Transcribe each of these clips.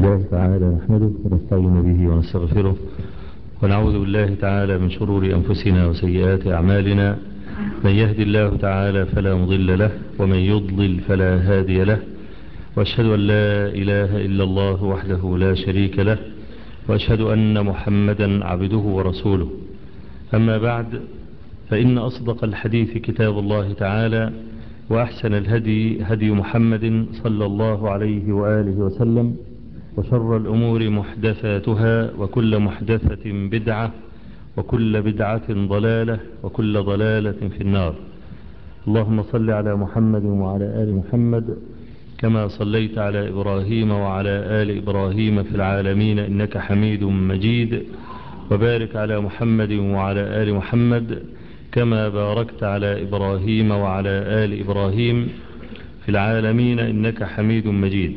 لله تعالى نحمده ونستعين به ونستغفره ونعوذ بالله تعالى من شرور أنفسنا وسيئات أعمالنا من يهد الله تعالى فلا مضل له ومن يضلل فلا هادي له وأشهد أن لا إله إلا الله وحده لا شريك له وأشهد أن محمدا عبده ورسوله أما بعد فإن أصدق الحديث كتاب الله تعالى وأحسن الهدي هدي محمد صلى الله عليه وآله وسلم وشر الأمور محدثاتها وكل محدثة بدعة وكل بدعة ضلالة وكل ضلالة في النار اللهم صل على محمد وعلى آل محمد كما صليت على إبراهيم وعلى آل إبراهيم في العالمين إنك حميد مجيد وبارك على محمد وعلى آل محمد كما باركت على إبراهيم وعلى آل إبراهيم في العالمين إنك حميد مجيد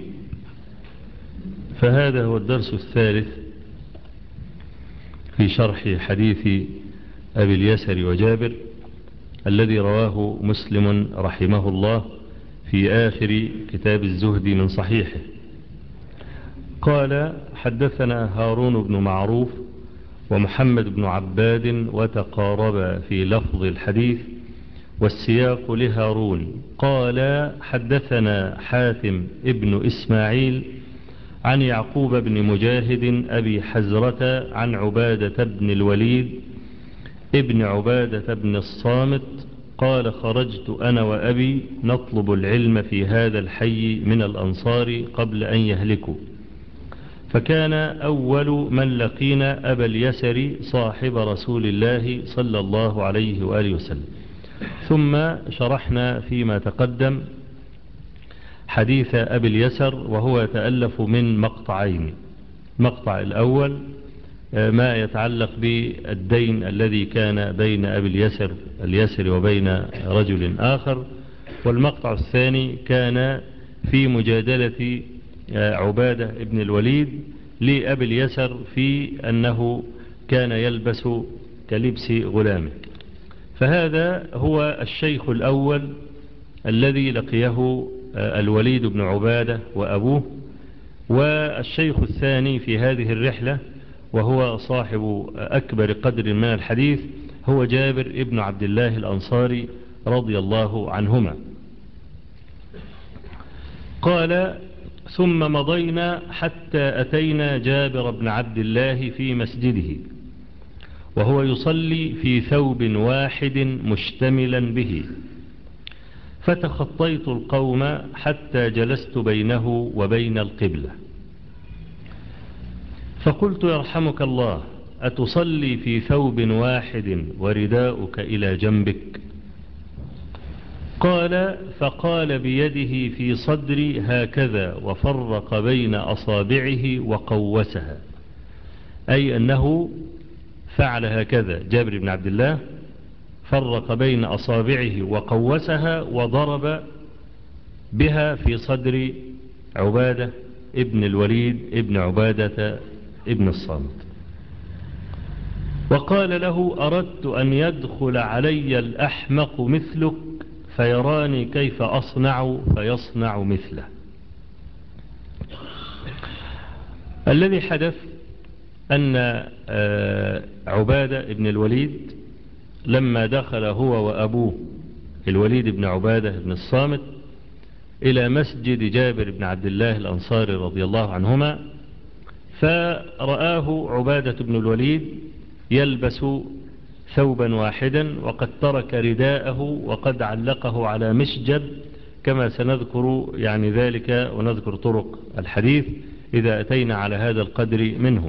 فهذا هو الدرس الثالث في شرح حديث أبي اليسر وجابر الذي رواه مسلم رحمه الله في آخر كتاب الزهد من صحيحه قال حدثنا هارون بن معروف ومحمد بن عباد وتقاربا في لفظ الحديث والسياق لهارون قال حدثنا حاتم ابن إسماعيل عن يعقوب بن مجاهد أبي حزرة عن عبادة بن الوليد ابن عبادة بن الصامت قال خرجت أنا وأبي نطلب العلم في هذا الحي من الأنصار قبل أن يهلكوا فكان أول من لقينا أبا اليسر صاحب رسول الله صلى الله عليه وآله وسلم ثم شرحنا فيما تقدم حديث أبي اليسر وهو يتألف من مقطعين مقطع الأول ما يتعلق بالدين الذي كان بين أبي اليسر اليسر وبين رجل آخر والمقطع الثاني كان في مجادلة عبادة ابن الوليد لأبي اليسر في أنه كان يلبس كلبس غلامه فهذا هو الشيخ الأول الذي لقيه الوليد بن عبادة وأبوه والشيخ الثاني في هذه الرحلة وهو صاحب أكبر قدر من الحديث هو جابر ابن عبد الله الأنصاري رضي الله عنهما قال ثم مضينا حتى أتينا جابر بن عبد الله في مسجده وهو يصلي في ثوب واحد مشتملا به فتخطيت القوم حتى جلست بينه وبين القبلة فقلت يرحمك الله أتصلي في ثوب واحد ورداؤك إلى جنبك قال فقال بيده في صدري هكذا وفرق بين أصابعه وقوسها أي أنه فعل هكذا جابر بن عبد الله فرق بين أصابعه وقوسها وضرب بها في صدر عبادة ابن الوليد ابن عبادة ابن الصامت وقال له أردت أن يدخل علي الأحمق مثلك فيراني كيف أصنع فيصنع مثله الذي حدث أن عبادة ابن الوليد لما دخل هو وأبوه الوليد بن عبادة بن الصامت إلى مسجد جابر بن عبد الله الأنصاري رضي الله عنهما فرآه عبادة بن الوليد يلبس ثوبا واحدا وقد ترك رداءه وقد علقه على مشجب كما سنذكر يعني ذلك ونذكر طرق الحديث إذا أتينا على هذا القدر منه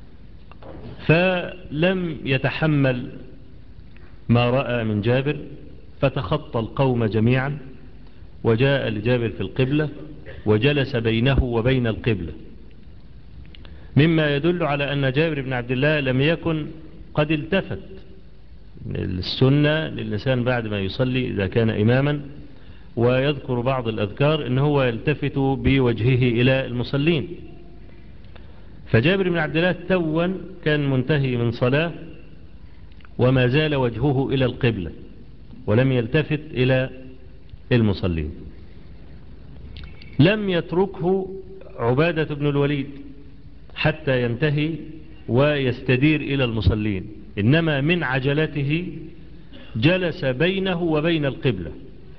فلم يتحمل ما رأى من جابر فتخطى القوم جميعا وجاء لجابر في القبلة وجلس بينه وبين القبلة مما يدل على أن جابر بن عبد الله لم يكن قد التفت السنة للإنسان بعد ما يصلي إذا كان إماما ويذكر بعض الأذكار إن هو يلتفت بوجهه إلى المصلين فجابر بن عبد الله توا كان منتهي من صلاة وما زال وجهه إلى القبلة ولم يلتفت إلى المصلين لم يتركه عبادة بن الوليد حتى ينتهي ويستدير إلى المصلين إنما من عجلته جلس بينه وبين القبلة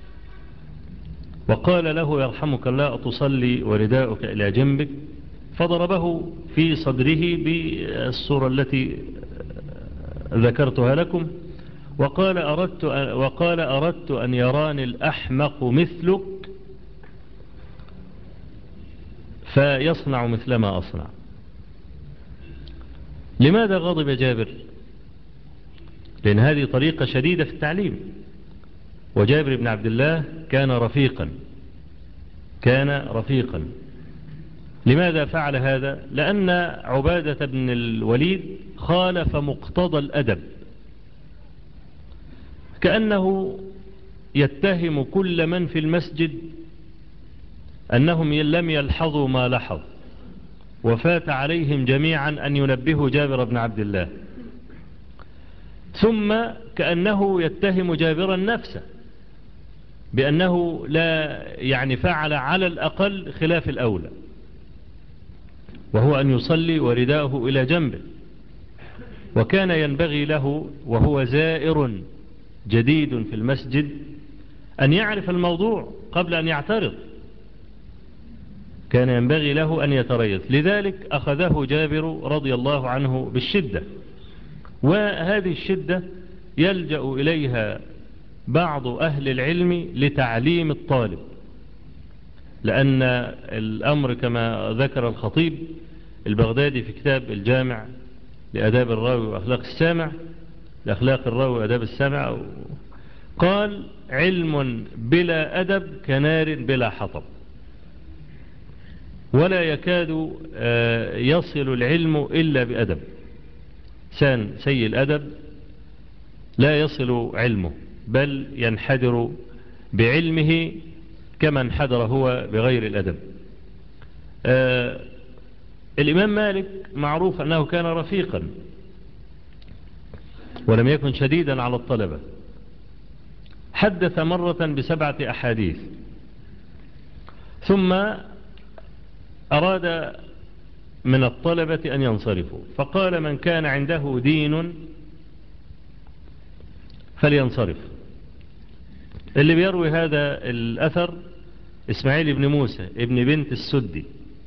وقال له يرحمك الله أتصلي ورداؤك إلى جنبك فضربه في صدره بالصورة التي ذكرتها لكم وقال أردت أن, وقال أردت أن يراني الأحمق مثلك فيصنع مثل ما أصنع لماذا غضب جابر لأن هذه طريقة شديدة في التعليم وجابر بن عبد الله كان رفيقا كان رفيقا لماذا فعل هذا لأن عبادة بن الوليد خالف مقتضى الأدب كأنه يتهم كل من في المسجد أنهم لم يلحظوا ما لحظ وفات عليهم جميعا أن ينبهوا جابر بن عبد الله ثم كأنه يتهم جابرا نفسه بأنه لا يعني فعل على الأقل خلاف الأولى وهو أن يصلي ورداءه إلى جنبه وكان ينبغي له وهو زائر جديد في المسجد أن يعرف الموضوع قبل أن يعترض كان ينبغي له أن يتريث لذلك أخذه جابر رضي الله عنه بالشدة وهذه الشدة يلجأ إليها بعض أهل العلم لتعليم الطالب لأن الأمر كما ذكر الخطيب البغدادي في كتاب الجامع لأداب الراوي وأخلاق السامع لأخلاق الراوي وأداب السامع قال علم بلا أدب كنار بلا حطب ولا يكاد يصل العلم إلا بأدب سان سيء الأدب لا يصل علمه بل ينحدر بعلمه كما انحدر هو بغير الأدب آه الإمام مالك معروف أنه كان رفيقا ولم يكن شديدا على الطلبة حدث مرة بسبعة أحاديث ثم أراد من الطلبة أن ينصرفوا فقال من كان عنده دين فلينصرف اللي بيروي هذا الأثر إسماعيل بن موسى ابن بنت السدي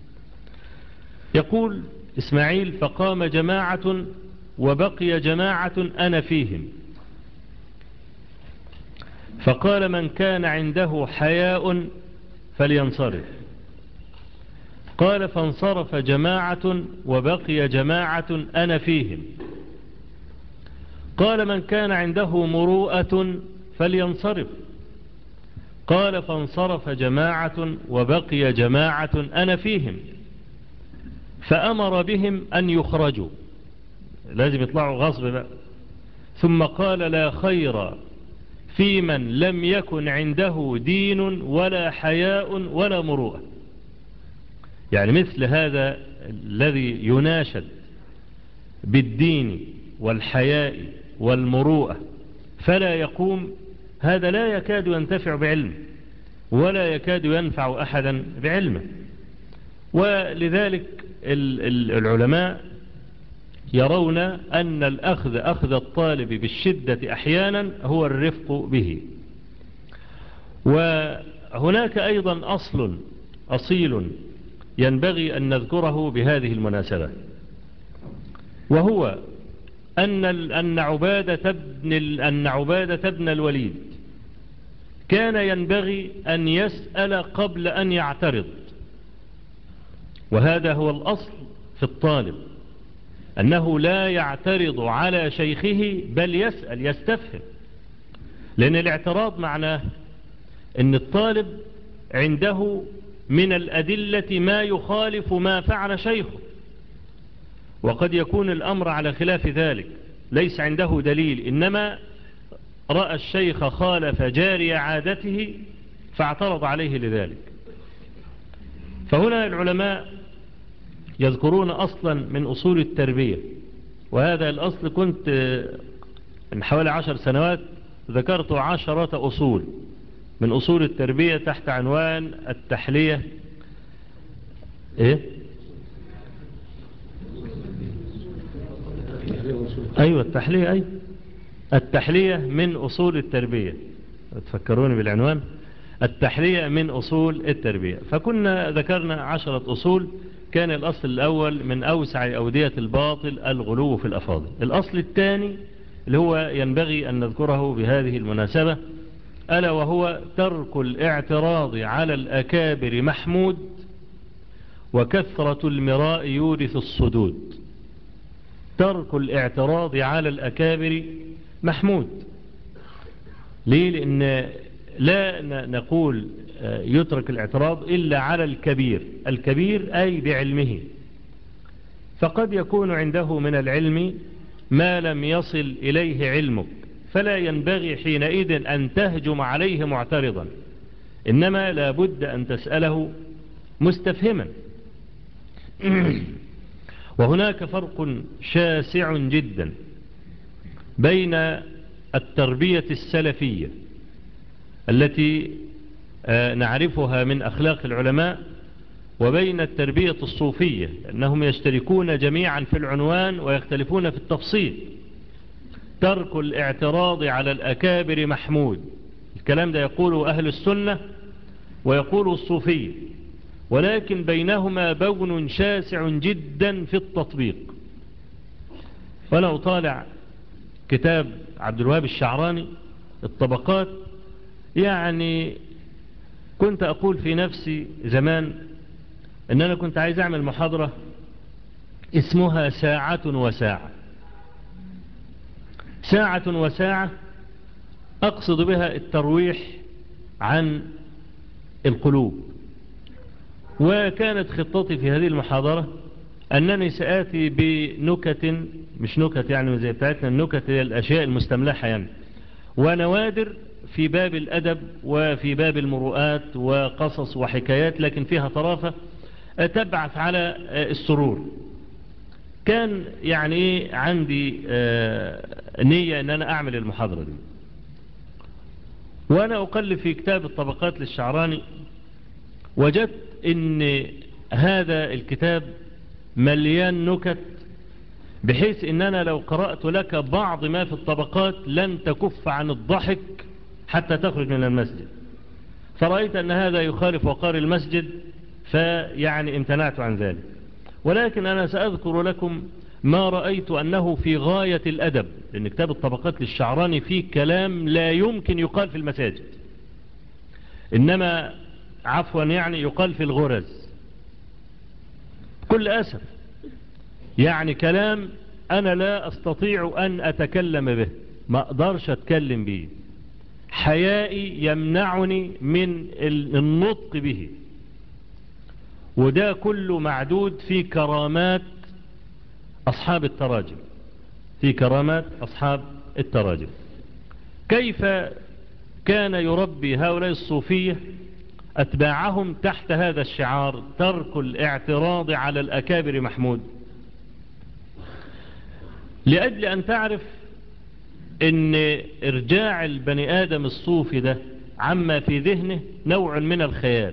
يقول إسماعيل فقام جماعة وبقي جماعة أنا فيهم فقال من كان عنده حياء فلينصرف قال فانصرف جماعة وبقي جماعة أنا فيهم قال من كان عنده مروءة فلينصرف قال فانصرف جماعة وبقي جماعة أنا فيهم فأمر بهم أن يخرجوا لازم يطلعوا غصب بقى ثم قال لا خير في من لم يكن عنده دين ولا حياء ولا مروءة يعني مثل هذا الذي يناشد بالدين والحياء والمروءة فلا يقوم هذا لا يكاد ينتفع بعلمه ولا يكاد ينفع أحدا بعلمه ولذلك العلماء يرون أن الأخذ أخذ الطالب بالشدة أحيانا هو الرفق به وهناك أيضا أصل أصيل ينبغي أن نذكره بهذه المناسبة وهو أن أن عبادة ابن أن عبادة ابن الوليد كان ينبغي أن يسأل قبل أن يعترض وهذا هو الأصل في الطالب أنه لا يعترض على شيخه بل يسأل يستفهم لأن الاعتراض معناه أن الطالب عنده من الأدلة ما يخالف ما فعل شيخه وقد يكون الأمر على خلاف ذلك ليس عنده دليل إنما رأى الشيخ خالف جاري عادته فاعترض عليه لذلك فهنا العلماء يذكرون أصلا من أصول التربية وهذا الأصل كنت من حوالي عشر سنوات ذكرت عشرة أصول من أصول التربية تحت عنوان التحلية ايه ايوه التحلية ايوه التحلية من اصول التربية تفكروني بالعنوان التحلية من أصول التربية فكنا ذكرنا عشرة أصول كان الأصل الأول من أوسع أودية الباطل الغلو في الأفاضل الأصل الثاني اللي هو ينبغي أن نذكره بهذه المناسبة ألا وهو ترك الاعتراض على الأكابر محمود وكثرة المراء يورث الصدود ترك الاعتراض على الأكابر محمود ليه لأن لا نقول يترك الاعتراض إلا على الكبير الكبير أي بعلمه فقد يكون عنده من العلم ما لم يصل إليه علمك فلا ينبغي حينئذ أن تهجم عليه معترضا إنما لا بد أن تسأله مستفهما وهناك فرق شاسع جدا بين التربية السلفية التي نعرفها من أخلاق العلماء وبين التربية الصوفية أنهم يشتركون جميعا في العنوان ويختلفون في التفصيل ترك الاعتراض على الأكابر محمود الكلام ده يقوله أهل السنة ويقول الصوفية ولكن بينهما بون شاسع جدا في التطبيق ولو طالع كتاب عبد الوهاب الشعراني الطبقات يعني كنت أقول في نفسي زمان أن أنا كنت عايز أعمل محاضرة اسمها ساعة وساعة ساعة وساعة أقصد بها الترويح عن القلوب وكانت خطتي في هذه المحاضرة أنني سآتي بنكت مش نكت يعني زي بتاعتنا النكت هي الأشياء المستملحة يعني ونوادر في باب الأدب وفي باب المروءات وقصص وحكايات لكن فيها طرافة تبعث على السرور كان يعني عندي نية أن أنا أعمل المحاضرة دي وأنا أقلب في كتاب الطبقات للشعراني وجدت أن هذا الكتاب مليان نكت بحيث أن أنا لو قرأت لك بعض ما في الطبقات لن تكف عن الضحك حتى تخرج من المسجد فرأيت أن هذا يخالف وقار المسجد فيعني امتنعت عن ذلك ولكن أنا سأذكر لكم ما رأيت أنه في غاية الأدب لأن كتاب الطبقات للشعراني فيه كلام لا يمكن يقال في المساجد إنما عفوا يعني يقال في الغرز كل أسف يعني كلام أنا لا أستطيع أن أتكلم به ما أقدرش أتكلم به حيائي يمنعني من النطق به وده كله معدود في كرامات أصحاب التراجم في كرامات أصحاب التراجم كيف كان يربي هؤلاء الصوفية أتباعهم تحت هذا الشعار ترك الاعتراض على الأكابر محمود لأجل أن تعرف ان ارجاع البني آدم الصوفي ده عما في ذهنه نوع من الخيال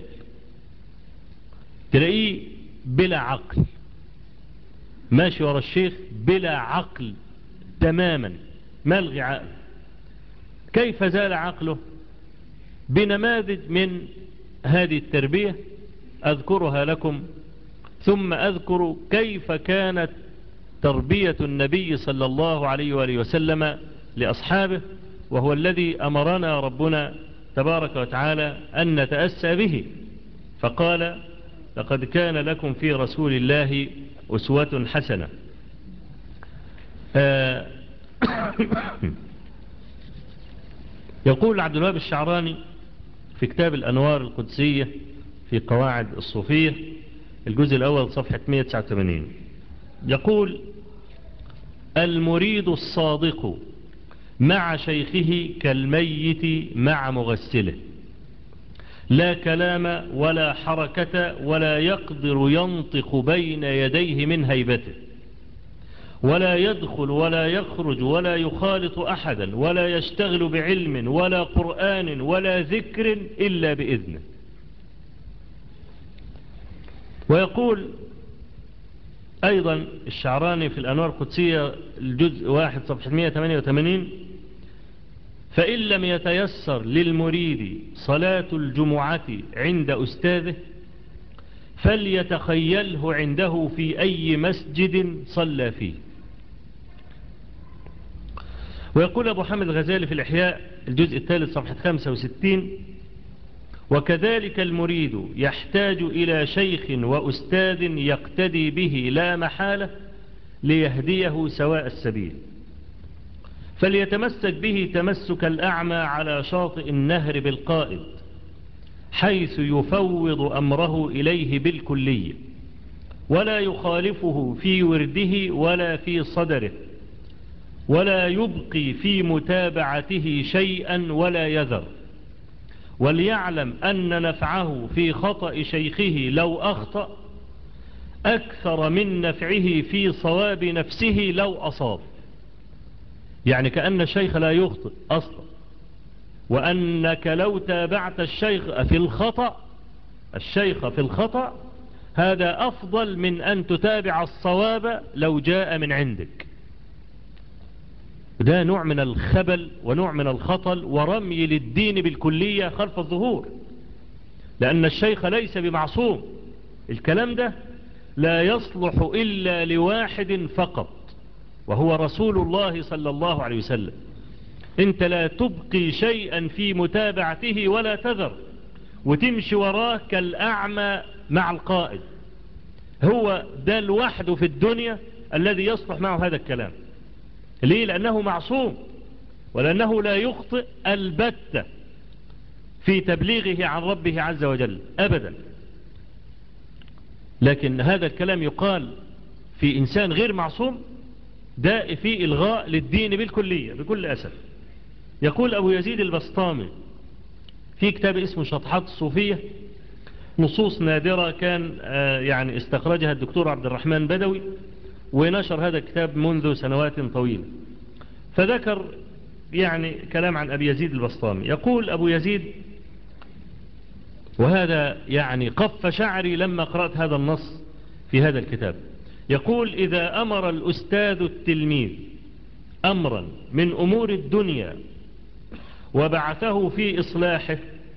تلاقيه بلا عقل ماشي ورا الشيخ بلا عقل تماما ملغي عقل كيف زال عقله بنماذج من هذه التربية أذكرها لكم ثم أذكر كيف كانت تربية النبي صلى الله عليه وآله وسلم لأصحابه وهو الذي أمرنا ربنا تبارك وتعالى أن نتأسى به فقال لقد كان لكم في رسول الله أسوة حسنة يقول عبد الوهاب الشعراني في كتاب الأنوار القدسية في قواعد الصوفية الجزء الأول صفحة 189 يقول المريد الصادق مع شيخه كالميت مع مغسله لا كلام ولا حركة ولا يقدر ينطق بين يديه من هيبته ولا يدخل ولا يخرج ولا يخالط أحدا ولا يشتغل بعلم ولا قرآن ولا ذكر إلا بإذنه ويقول أيضا الشعراني في الأنوار القدسية الجزء واحد صفحة 188 فإن لم يتيسر للمريد صلاة الجمعة عند أستاذه فليتخيله عنده في أي مسجد صلى فيه ويقول أبو حامد الغزالي في الإحياء الجزء الثالث صفحة 65 وكذلك المريد يحتاج إلى شيخ وأستاذ يقتدي به لا محالة ليهديه سواء السبيل فليتمسك به تمسك الأعمى على شاطئ النهر بالقائد حيث يفوض أمره إليه بالكلية ولا يخالفه في ورده ولا في صدره ولا يبقي في متابعته شيئا ولا يذر وليعلم أن نفعه في خطأ شيخه لو أخطأ أكثر من نفعه في صواب نفسه لو أصاب يعني كأن الشيخ لا يخطئ أصلا وأنك لو تابعت الشيخ في الخطأ الشيخ في الخطأ هذا أفضل من أن تتابع الصواب لو جاء من عندك ده نوع من الخبل ونوع من الخطل ورمي للدين بالكلية خلف الظهور لأن الشيخ ليس بمعصوم الكلام ده لا يصلح إلا لواحد فقط وهو رسول الله صلى الله عليه وسلم انت لا تبقي شيئا في متابعته ولا تذر وتمشي وراه كالأعمى مع القائد هو ده الوحد في الدنيا الذي يصلح معه هذا الكلام ليه لأنه معصوم ولأنه لا يخطئ البتة في تبليغه عن ربه عز وجل أبدا لكن هذا الكلام يقال في إنسان غير معصوم ده في إلغاء للدين بالكلية بكل أسف يقول أبو يزيد البسطامي في كتاب اسمه شطحات الصوفية نصوص نادرة كان يعني استخرجها الدكتور عبد الرحمن بدوي ونشر هذا الكتاب منذ سنوات طويلة فذكر يعني كلام عن أبي يزيد البسطامي يقول أبو يزيد وهذا يعني قف شعري لما قرأت هذا النص في هذا الكتاب يقول إذا أمر الأستاذ التلميذ أمرا من أمور الدنيا وبعثه في إصلاحه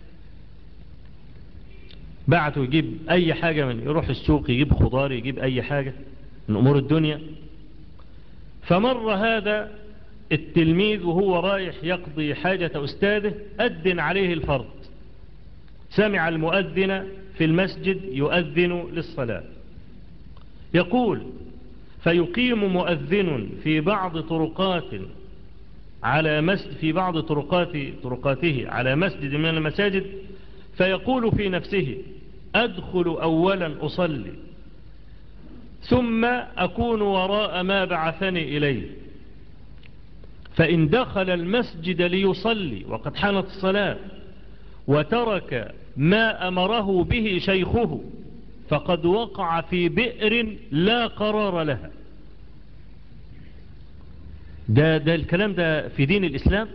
بعته يجيب أي حاجة من يروح السوق يجيب خضار يجيب أي حاجة من أمور الدنيا فمر هذا التلميذ وهو رايح يقضي حاجة أستاذه أدن عليه الفرض سمع المؤذن في المسجد يؤذن للصلاة يقول فيقيم مؤذن في بعض طرقات على مسجد في بعض طرقات طرقاته على مسجد من المساجد فيقول في نفسه أدخل أولا أصلي ثم أكون وراء ما بعثني إليه فإن دخل المسجد ليصلي وقد حانت الصلاة وترك ما أمره به شيخه فقد وقع في بئر لا قرار لها ده, ده الكلام ده في دين الإسلام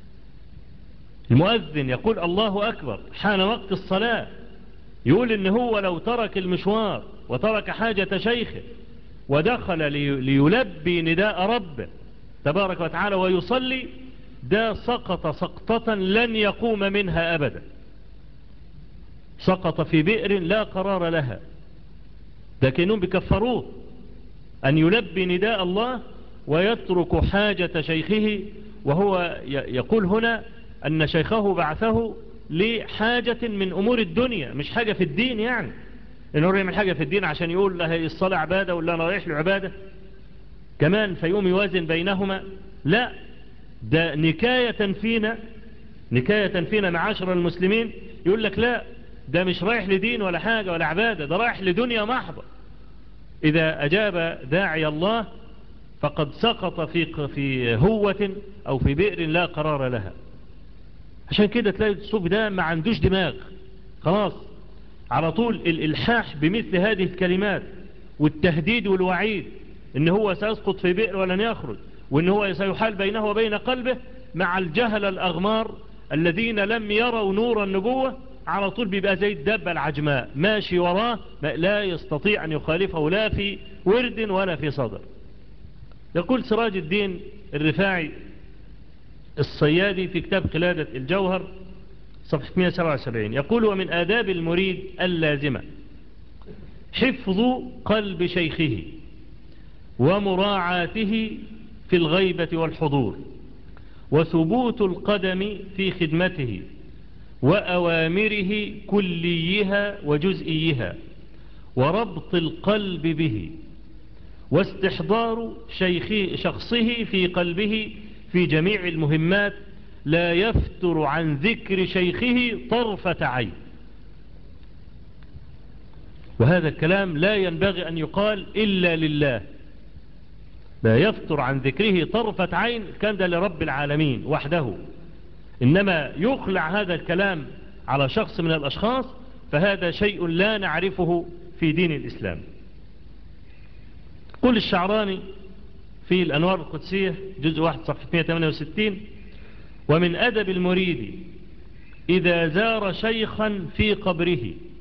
المؤذن يقول الله أكبر حان وقت الصلاة يقول إن هو لو ترك المشوار وترك حاجة شيخه ودخل ليلبي نداء ربه تبارك وتعالى ويصلي ده سقط سقطة لن يقوم منها أبدا سقط في بئر لا قرار لها ده كأنهم بكفروه أن يلبي نداء الله ويترك حاجة شيخه وهو يقول هنا أن شيخه بعثه لحاجة من أمور الدنيا مش حاجة في الدين يعني إنه يعمل حاجة في الدين عشان يقول له الصلاة عبادة ولا أنا رايح له عبادة كمان فيقوم يوازن بينهما لا ده نكاية فينا نكاية فينا معاشر المسلمين يقول لك لا ده مش رايح لدين ولا حاجة ولا عبادة ده رايح لدنيا محضة إذا أجاب داعي الله فقد سقط في في هوة أو في بئر لا قرار لها عشان كده تلاقي الصوف ده ما عندوش دماغ خلاص على طول الإلحاح بمثل هذه الكلمات والتهديد والوعيد إن هو سيسقط في بئر ولن يخرج وإن هو سيحال بينه وبين قلبه مع الجهل الأغمار الذين لم يروا نور النبوة على طول بيبقى زي الدبة العجماء ماشي وراه لا يستطيع أن يخالفه لا في ورد ولا في صدر يقول سراج الدين الرفاعي الصيادي في كتاب قلادة الجوهر صفحة 177 يقول ومن آداب المريد اللازمة حفظ قلب شيخه ومراعاته في الغيبة والحضور وثبوت القدم في خدمته وأوامره كليها وجزئيها وربط القلب به واستحضار شيخ شخصه في قلبه في جميع المهمات لا يفتر عن ذكر شيخه طرفة عين وهذا الكلام لا ينبغي أن يقال إلا لله لا يفتر عن ذكره طرفة عين كان ده لرب العالمين وحده إنما يخلع هذا الكلام على شخص من الأشخاص فهذا شيء لا نعرفه في دين الإسلام قل الشعراني في الأنوار القدسية جزء واحد صفحة 168 ومن أدب المريد إذا زار شيخا في قبره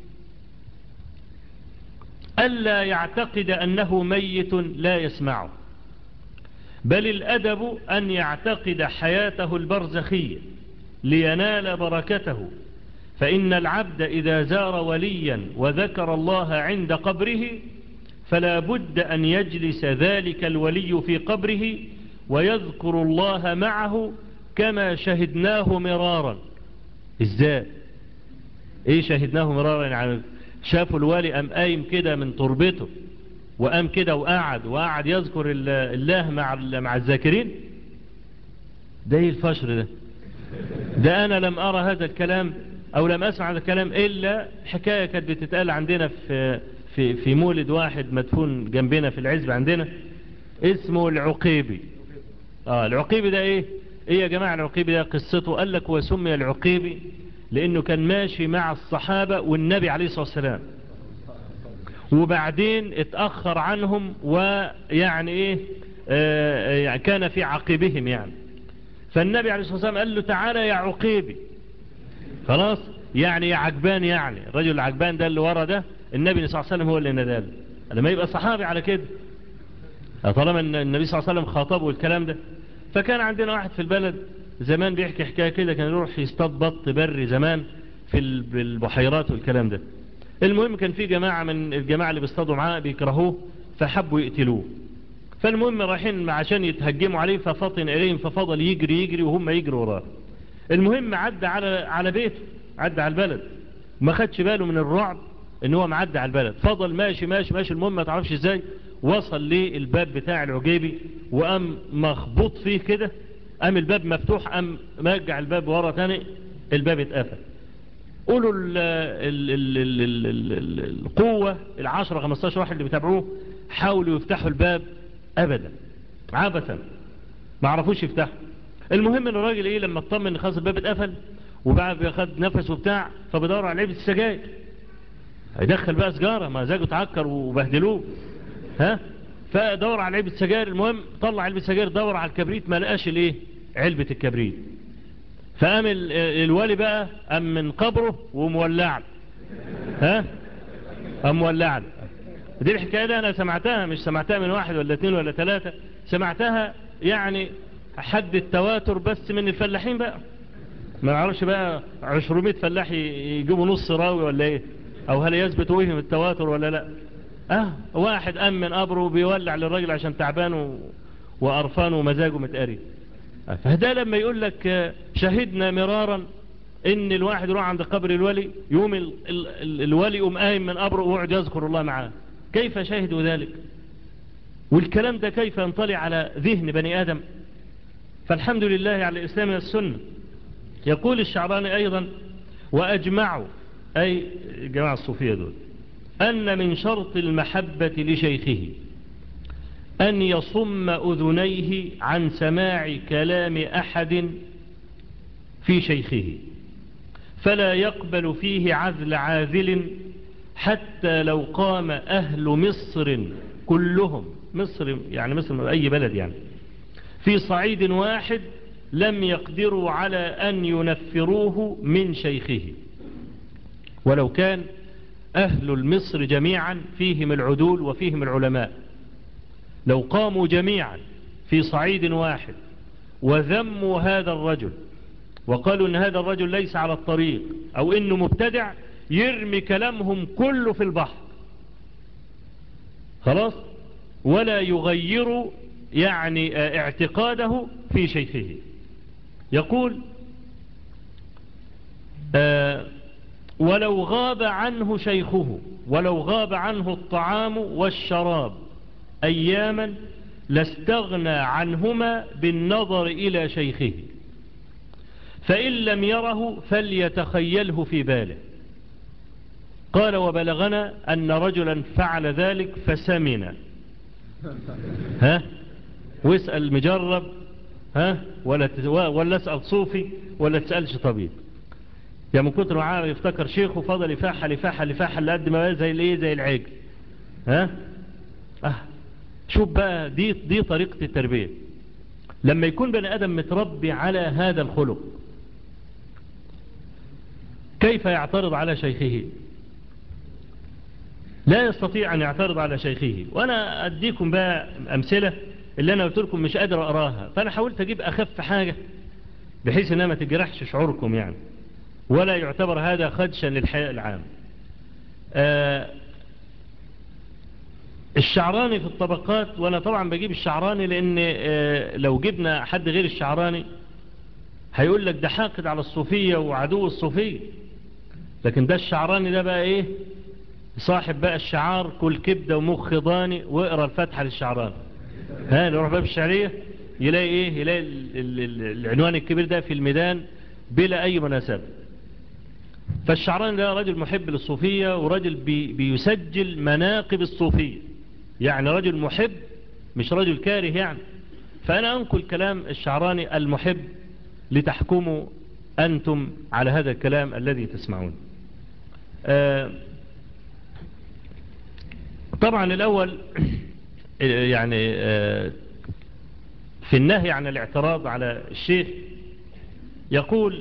ألا يعتقد أنه ميت لا يسمعه بل الأدب أن يعتقد حياته البرزخية لينال بركته فإن العبد إذا زار وليا وذكر الله عند قبره فلا بد أن يجلس ذلك الولي في قبره ويذكر الله معه كما شهدناه مرارا ازاي ايه شهدناه مرارا يعني شافوا الوالي قام قايم كده من تربته وقام كده وقعد وقعد يذكر الله مع مع الذاكرين ده ايه الفشر ده ده انا لم ارى هذا الكلام او لم اسمع هذا الكلام الا حكاية كانت بتتقال عندنا في في في مولد واحد مدفون جنبنا في العزب عندنا اسمه العقيبي اه العقيبي ده ايه ايه يا جماعة العقيبي ده قصته قال لك هو سمي العقيبي لانه كان ماشي مع الصحابة والنبي عليه الصلاة والسلام وبعدين اتأخر عنهم ويعني ايه آه يعني كان في عقبهم يعني فالنبي عليه الصلاة والسلام قال له تعالى يا عقيبي خلاص يعني يا عجبان يعني الرجل العجبان ده اللي ورا ده النبي صلى الله عليه وسلم هو اللي ندال لما يبقى صحابي على كده طالما النبي صلى الله عليه وسلم خاطبه الكلام ده فكان عندنا واحد في البلد زمان بيحكي حكاية كده كان يروح يصطاد بط بري زمان في البحيرات والكلام ده المهم كان في جماعة من الجماعة اللي بيصطادوا معاه بيكرهوه فحبوا يقتلوه فالمهم رايحين عشان يتهجموا عليه ففطن إليهم ففضل يجري يجري وهم يجروا وراه المهم عدى على على بيته عدى على البلد ما خدش باله من الرعب ان هو معدى على البلد فضل ماشي ماشي ماشي المهم ما تعرفش ازاي وصل للباب بتاع العجيبي وقام مخبوط فيه كده قام الباب مفتوح قام مرجع الباب ورا تاني الباب اتقفل قولوا ال ال ال ال ال ال ال القوة العشرة خمستاشر واحد اللي بيتابعوه حاولوا يفتحوا الباب ابدا عبثا ما عرفوش يفتحوا المهم ان الراجل ايه لما اطمن ان خلاص الباب اتقفل وبعد بياخد نفس وبتاع فبيدور على علبة السجاير هيدخل بقى سجارة ما زاجوا تعكر وبهدلوه ها فدور على علبة سجاير المهم طلع علبة سجاير دور على الكبريت ما لقاش الايه علبة الكبريت فقام الوالي بقى قام من قبره ومولع ها قام مولع دي الحكاية ده انا سمعتها مش سمعتها من واحد ولا اثنين ولا ثلاثة سمعتها يعني حد التواتر بس من الفلاحين بقى ما اعرفش بقى 200 فلاح يجيبوا نص راوي ولا ايه او هل يثبت وهم التواتر ولا لا اه واحد قام من قبره بيولع للراجل عشان تعبان و... وقرفان ومزاجه متقري فده لما يقول لك شهدنا مرارا ان الواحد يروح عند قبر الولي يوم ال... ال... الولي يقوم قايم من قبره ويقعد يذكر الله معاه كيف شهدوا ذلك والكلام ده كيف ينطلع على ذهن بني آدم فالحمد لله على الإسلام والسنة يقول الشعراني أيضا وأجمعوا أي جماعة الصوفية دول أن من شرط المحبة لشيخه أن يصم أذنيه عن سماع كلام أحد في شيخه فلا يقبل فيه عذل عاذل حتى لو قام أهل مصر كلهم مصر يعني مصر أي بلد يعني في صعيد واحد لم يقدروا على أن ينفروه من شيخه ولو كان أهل المصر جميعا فيهم العدول وفيهم العلماء لو قاموا جميعا في صعيد واحد وذموا هذا الرجل وقالوا ان هذا الرجل ليس على الطريق او انه مبتدع يرمي كلامهم كله في البحر خلاص ولا يغير يعني اعتقاده في شيخه يقول آه ولو غاب عنه شيخه ولو غاب عنه الطعام والشراب أياما لاستغنى عنهما بالنظر إلى شيخه فإن لم يره فليتخيله في باله قال وبلغنا أن رجلا فعل ذلك فسمن ها واسأل مجرب ها ولا ولا اسأل صوفي ولا تسألش طبيب يا من كتر معاه يفتكر شيخه فضل يفاحة لفاحة لفاحة لقد ما زي الايه زي العجل ها اه شوف بقى دي دي طريقة التربية لما يكون بني ادم متربي على هذا الخلق كيف يعترض على شيخه لا يستطيع ان يعترض على شيخه وانا اديكم بقى امثلة اللي انا قلت لكم مش قادر اقراها فانا حاولت اجيب اخف حاجة بحيث انها ما تجرحش شعوركم يعني ولا يعتبر هذا خدشا للحياء العام آه الشعراني في الطبقات وانا طبعا بجيب الشعراني لان آه لو جبنا حد غير الشعراني هيقول لك ده حاقد على الصوفية وعدو الصوفية لكن ده الشعراني ده بقى ايه صاحب بقى الشعار كل كبدة ومخ ضاني واقرا الفتحة للشعراني ها نروح باب الشعرية يلاقي ايه يلاقي ال ال ال العنوان الكبير ده في الميدان بلا اي مناسبة فالشعراني ده رجل محب للصوفية ورجل بي بيسجل مناقب الصوفية يعني رجل محب مش رجل كاره يعني فأنا أنقل كلام الشعراني المحب لتحكموا أنتم على هذا الكلام الذي تسمعون آه طبعا الأول يعني آه في النهي عن الاعتراض على الشيخ يقول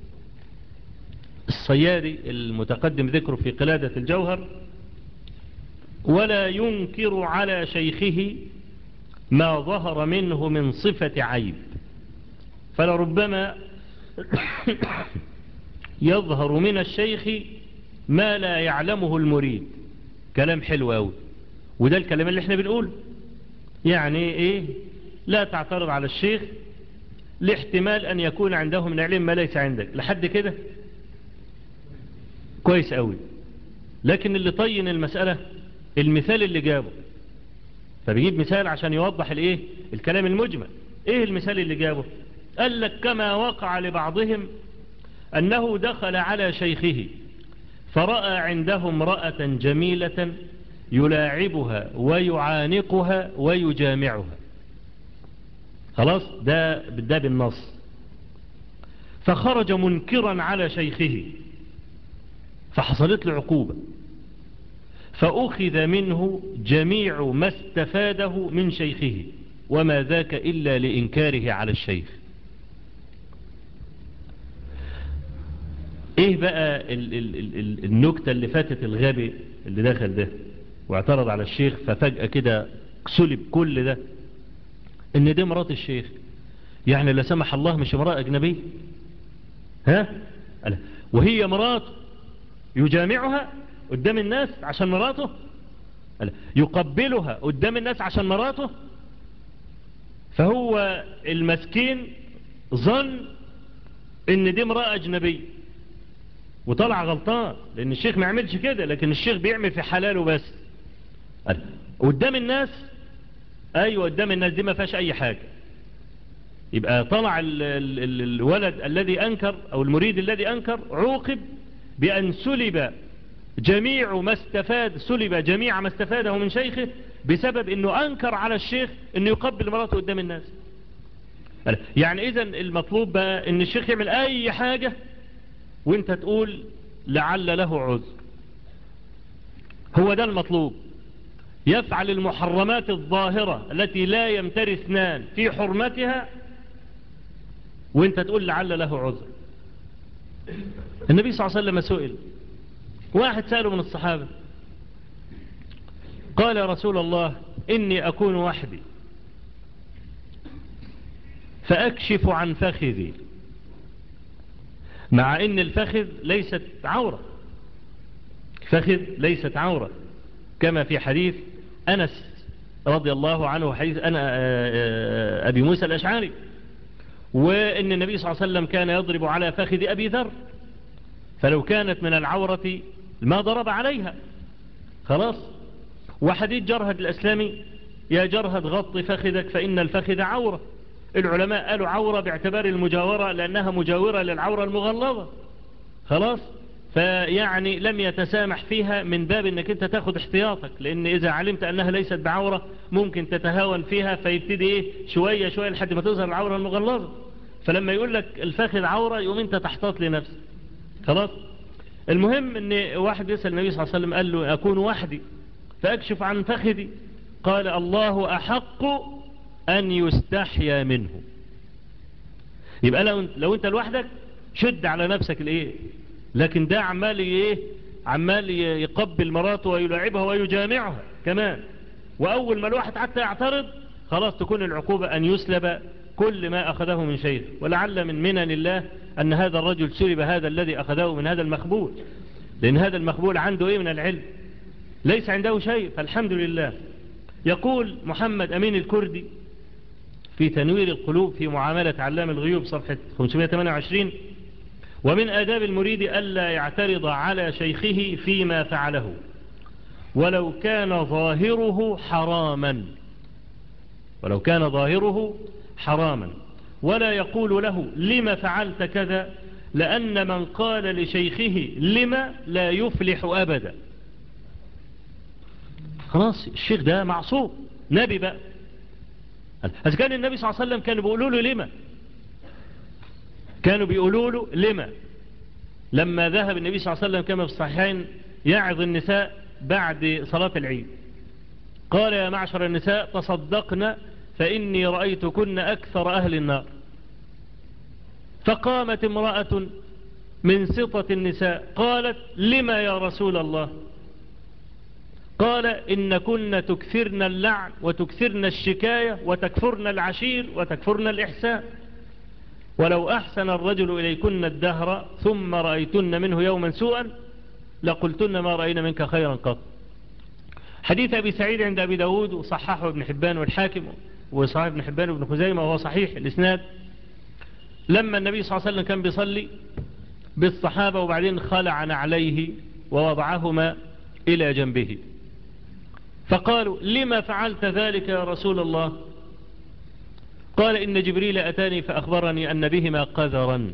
الصيادي المتقدم ذكره في قلادة الجوهر ولا ينكر على شيخه ما ظهر منه من صفة عيب فلربما يظهر من الشيخ ما لا يعلمه المريد كلام حلو أوي وده الكلام اللي احنا بنقول يعني ايه لا تعترض على الشيخ لاحتمال ان يكون عنده من علم ما ليس عندك لحد كده كويس قوي لكن اللي طين المسألة المثال اللي جابه فبيجيب مثال عشان يوضح الايه الكلام المجمل ايه المثال اللي جابه قال لك كما وقع لبعضهم انه دخل على شيخه فرأى عنده امرأة جميلة يلاعبها ويعانقها ويجامعها خلاص ده ده بالنص فخرج منكرا على شيخه فحصلت له عقوبة فأخذ منه جميع ما استفاده من شيخه وما ذاك إلا لإنكاره على الشيخ ايه بقى ال ال ال النكتة اللي فاتت الغبي اللي دخل ده واعترض على الشيخ ففجأة كده سلب كل ده ان دي مرات الشيخ يعني لا سمح الله مش امرأة اجنبية ها وهي مراته يجامعها قدام الناس عشان مراته يقبلها قدام الناس عشان مراته فهو المسكين ظن ان دي امرأة اجنبية وطلع غلطان لان الشيخ ما يعملش كده لكن الشيخ بيعمل في حلاله بس قدام الناس ايوه قدام الناس دي ما فيهاش اي حاجة يبقى طلع ال ال ال الولد الذي انكر او المريد الذي انكر عوقب بان سلب جميع ما استفاد سلب جميع ما استفاده من شيخه بسبب انه انكر على الشيخ انه يقبل مراته قدام الناس يعني اذا المطلوب بقى ان الشيخ يعمل اي حاجة وانت تقول لعل له عذر هو ده المطلوب يفعل المحرمات الظاهرة التي لا يمتري اثنان في حرمتها وانت تقول لعل له عذر النبي صلى الله عليه وسلم سئل واحد سأله من الصحابة قال يا رسول الله إني أكون وحدي فأكشف عن فخذي مع ان الفخذ ليست عورة فخذ ليست عورة كما في حديث أنس رضي الله عنه حديث أنا أبي موسى الأشعري وأن النبي صلى الله عليه وسلم كان يضرب على فخذ أبي ذر فلو كانت من العورة ما ضرب عليها خلاص وحديث جرهد الأسلامي يا جرهد غط فخذك فإن الفخذ عورة العلماء قالوا عورة باعتبار المجاورة لأنها مجاورة للعورة المغلظة خلاص فيعني لم يتسامح فيها من باب انك انت تاخد احتياطك لان اذا علمت انها ليست بعورة ممكن تتهاون فيها فيبتدي ايه شوية شوية لحد ما تظهر العورة المغلظة فلما يقول لك الفخذ عورة يقوم انت تحتاط لنفسك خلاص المهم ان واحد يسأل النبي صلى الله عليه وسلم قال له اكون وحدي فاكشف عن فخذي قال الله احق أن يستحيا منه يبقى لو, لو أنت لوحدك شد على نفسك الإيه لكن ده عمال إيه عمال يقبل مراته ويلاعبها ويجامعها كمان وأول ما الواحد حتى يعترض خلاص تكون العقوبة أن يسلب كل ما أخذه من شيء ولعل من منن الله أن هذا الرجل سلب هذا الذي أخذه من هذا المخبول لأن هذا المخبول عنده إيه من العلم ليس عنده شيء فالحمد لله يقول محمد أمين الكردي في تنوير القلوب في معاملة علام الغيوب صفحة 528 ومن آداب المريد ألا يعترض على شيخه فيما فعله ولو كان ظاهره حراما ولو كان ظاهره حراما ولا يقول له لما فعلت كذا لأن من قال لشيخه لما لا يفلح أبدا خلاص الشيخ ده معصوم نبي بقى إذا كان النبي صلى الله عليه وسلم كانوا بيقولوا له لما كانوا بيقولوا له لما لما ذهب النبي صلى الله عليه وسلم كما في الصحيحين يعظ النساء بعد صلاة العيد قال يا معشر النساء تصدقنا فإني رأيتكن أكثر أهل النار فقامت امرأة من سطة النساء قالت لما يا رسول الله قال إن كنا تكثرن اللعن وتكثرن الشكاية وتكفرن العشير وتكفرن الإحسان ولو أحسن الرجل إليكن الدهر ثم رأيتن منه يوما سوءا لقلتن ما رأينا منك خيرا قط حديث أبي سعيد عند أبي داود وصححه ابن حبان والحاكم وصحيح ابن حبان وابن خزيمة وهو صحيح الإسناد لما النبي صلى الله عليه وسلم كان بيصلي بالصحابة وبعدين خلع عليه ووضعهما إلى جنبه فقالوا لما فعلت ذلك يا رسول الله قال إن جبريل أتاني فأخبرني أن بهما قذرا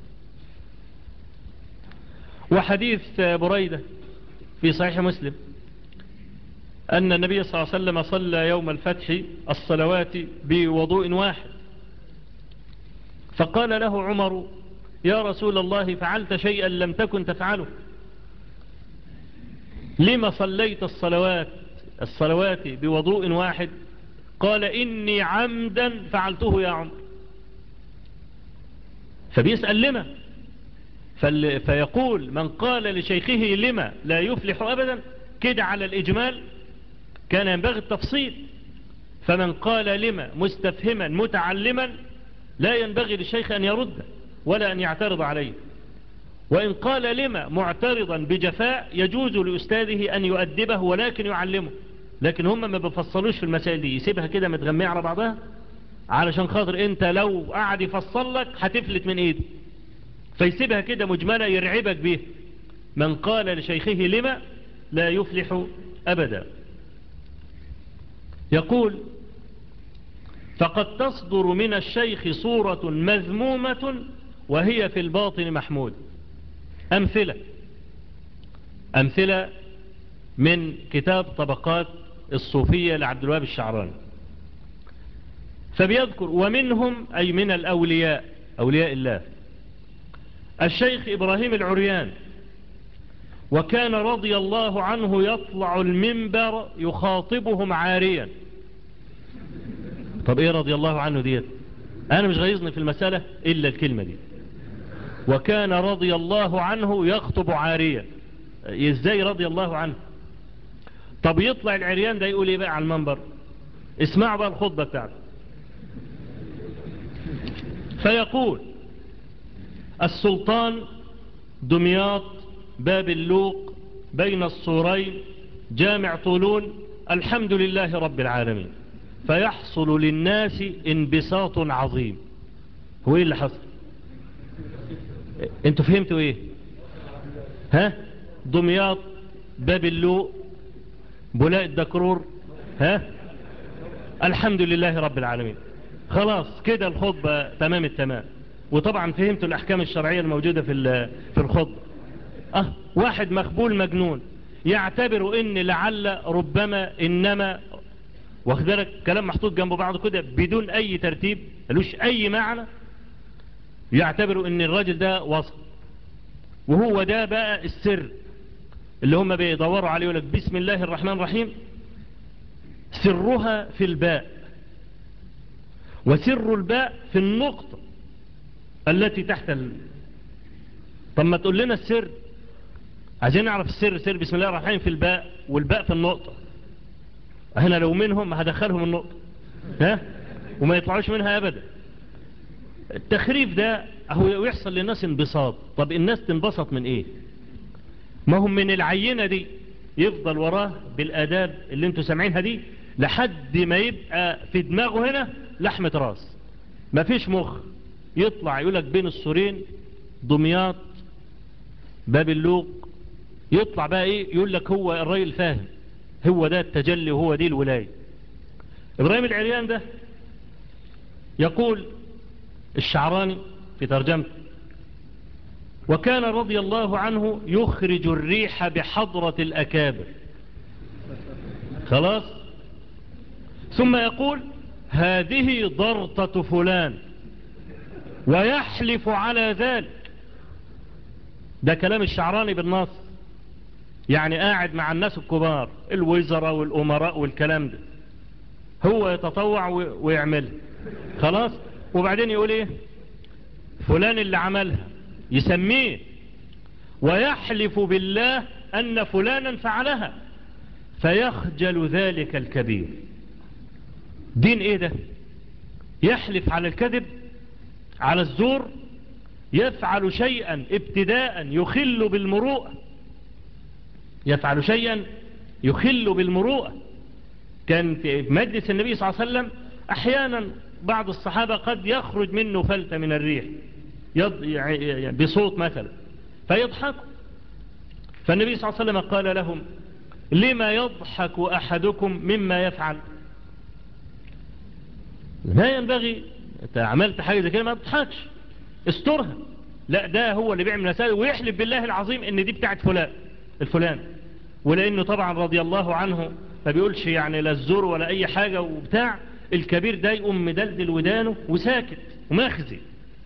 وحديث بريدة في صحيح مسلم أن النبي صلى الله عليه وسلم صلى يوم الفتح الصلوات بوضوء واحد فقال له عمر يا رسول الله فعلت شيئا لم تكن تفعله لما صليت الصلوات الصلوات بوضوء واحد قال إني عمدا فعلته يا عمر فبيسأل لما فيقول من قال لشيخه لما لا يفلح أبدا كده على الإجمال كان ينبغي التفصيل فمن قال لما مستفهما متعلما لا ينبغي للشيخ أن يرد ولا أن يعترض عليه وإن قال لما معترضا بجفاء يجوز لأستاذه أن يؤدبه ولكن يعلمه لكن هم ما بفصلوش في المسائل دي يسيبها كده متغمية على بعضها علشان خاطر انت لو قعد يفصل لك هتفلت من ايده فيسيبها كده مجملة يرعبك به من قال لشيخه لما لا يفلح أبدا يقول فقد تصدر من الشيخ صورة مذمومة وهي في الباطن محمود أمثلة أمثلة من كتاب طبقات الصوفية لعبد الوهاب الشعراني فبيذكر ومنهم أي من الأولياء أولياء الله الشيخ إبراهيم العريان وكان رضي الله عنه يطلع المنبر يخاطبهم عاريا طب ايه رضي الله عنه ديت انا مش غيظني في المسألة الا الكلمة دي وكان رضي الله عنه يخطب عاريا ازاي رضي الله عنه طب يطلع العريان ده يقول ايه بقى على المنبر اسمعوا بقى الخطبة بتاعته فيقول السلطان دمياط باب اللوق بين الصورين جامع طولون الحمد لله رب العالمين فيحصل للناس انبساط عظيم هو ايه اللي حصل انتوا فهمتوا ايه ها دمياط باب اللوق بولاء الدكرور ها الحمد لله رب العالمين خلاص كده الخطبة تمام التمام وطبعا فهمتوا الأحكام الشرعية الموجودة في في الخطبة أه واحد مخبول مجنون يعتبر ان لعل ربما انما واخد بالك كلام محطوط جنب بعضه كده بدون اي ترتيب ملوش اي معنى يعتبروا ان الراجل ده وصل وهو ده بقى السر اللي هم بيدوروا عليه يقول لك بسم الله الرحمن الرحيم سرها في الباء وسر الباء في النقطة التي تحت ال... طب ما تقول لنا السر عايزين نعرف السر سر بسم الله الرحمن الرحيم في الباء والباء في النقطة هنا لو منهم هدخلهم النقطة ها وما يطلعوش منها ابدا التخريف ده هو يحصل للناس انبساط طب الناس تنبسط من ايه ما هم من العينة دي يفضل وراه بالاداب اللي انتوا سامعينها دي لحد ما يبقى في دماغه هنا لحمة راس ما فيش مخ يطلع يقولك بين السورين دمياط باب اللوق يطلع بقى ايه يقول لك هو الراجل فاهم هو ده التجلي وهو دي الولاية ابراهيم العريان ده يقول الشعراني في ترجمته وكان رضي الله عنه يخرج الريح بحضرة الأكابر خلاص ثم يقول هذه ضرطة فلان ويحلف على ذلك ده كلام الشعراني بالنص يعني قاعد مع الناس الكبار الوزراء والأمراء والكلام ده هو يتطوع ويعملها خلاص وبعدين يقول ايه فلان اللي عملها يسميه ويحلف بالله أن فلانا فعلها فيخجل ذلك الكبير دين ايه ده يحلف على الكذب على الزور يفعل شيئا ابتداء يخل بالمروءة يفعل شيئا يخل بالمروءة كان في مجلس النبي صلى الله عليه وسلم احيانا بعض الصحابة قد يخرج منه فلتة من الريح بصوت مثلا فيضحك فالنبي صلى الله عليه وسلم قال لهم لما يضحك أحدكم مما يفعل لا ينبغي انت عملت حاجة زي كده ما تضحكش استرها لا ده هو اللي بيعمل مسائل ويحلف بالله العظيم ان دي بتاعت فلان الفلان ولانه طبعا رضي الله عنه ما بيقولش يعني لا الزور ولا اي حاجة وبتاع الكبير ده يقوم مدلدل ودانه وساكت وماخزي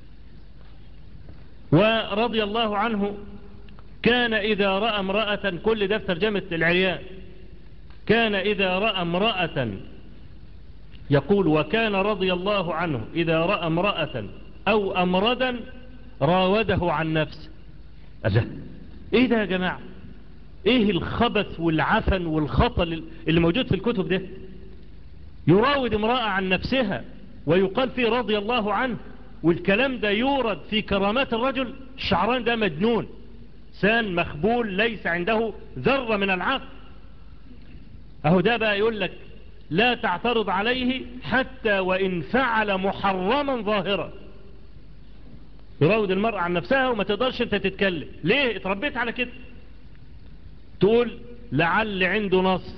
ورضي الله عنه كان إذا رأى امرأة كل ده في ترجمة العريان كان إذا رأى امرأة يقول وكان رضي الله عنه إذا رأى امرأة أو أمردا راوده عن نفسه أجل إيه ده يا جماعة إيه الخبث والعفن والخطل اللي موجود في الكتب ده يراود امرأة عن نفسها ويقال فيه رضي الله عنه والكلام ده يورد في كرامات الرجل الشعران ده مجنون سان مخبول ليس عنده ذرة من العقل اهو ده بقى يقول لك لا تعترض عليه حتى وإن فعل محرما ظاهرا يراود المرأة عن نفسها وما تقدرش انت تتكلم ليه اتربيت على كده تقول لعل عنده نص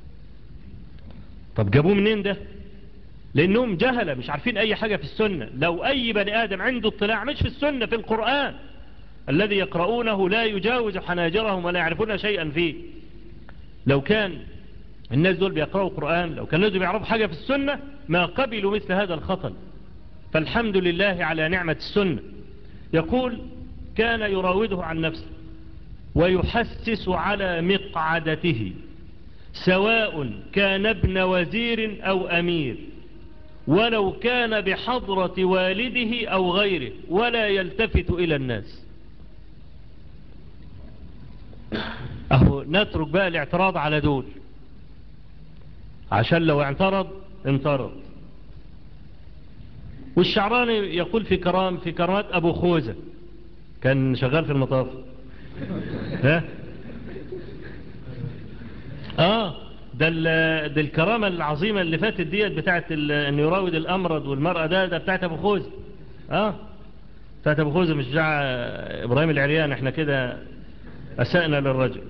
طب جابوه منين ده لانهم جهلة مش عارفين اي حاجة في السنة لو اي بني ادم عنده اطلاع مش في السنة في القرآن الذي يقرؤونه لا يجاوز حناجرهم ولا يعرفون شيئا فيه لو كان الناس دول بيقرأوا قرآن لو كان الناس بيعرفوا حاجة في السنة ما قبلوا مثل هذا الخطل فالحمد لله على نعمة السنة يقول كان يراوده عن نفسه ويحسس على مقعدته سواء كان ابن وزير أو أمير ولو كان بحضرة والده أو غيره ولا يلتفت إلى الناس اهو نترك بقى الاعتراض على دول عشان لو اعترض انطرد والشعراني يقول في كرام في كرامات ابو خوذة كان شغال في المطاف ها اه ده, ده الكرامة العظيمة اللي فاتت ديت بتاعت انه يراود الامرض والمرأة ده ده بتاعت ابو خوذة اه بتاعت ابو خوذة مش بتاع ابراهيم العريان احنا كده اسأنا للرجل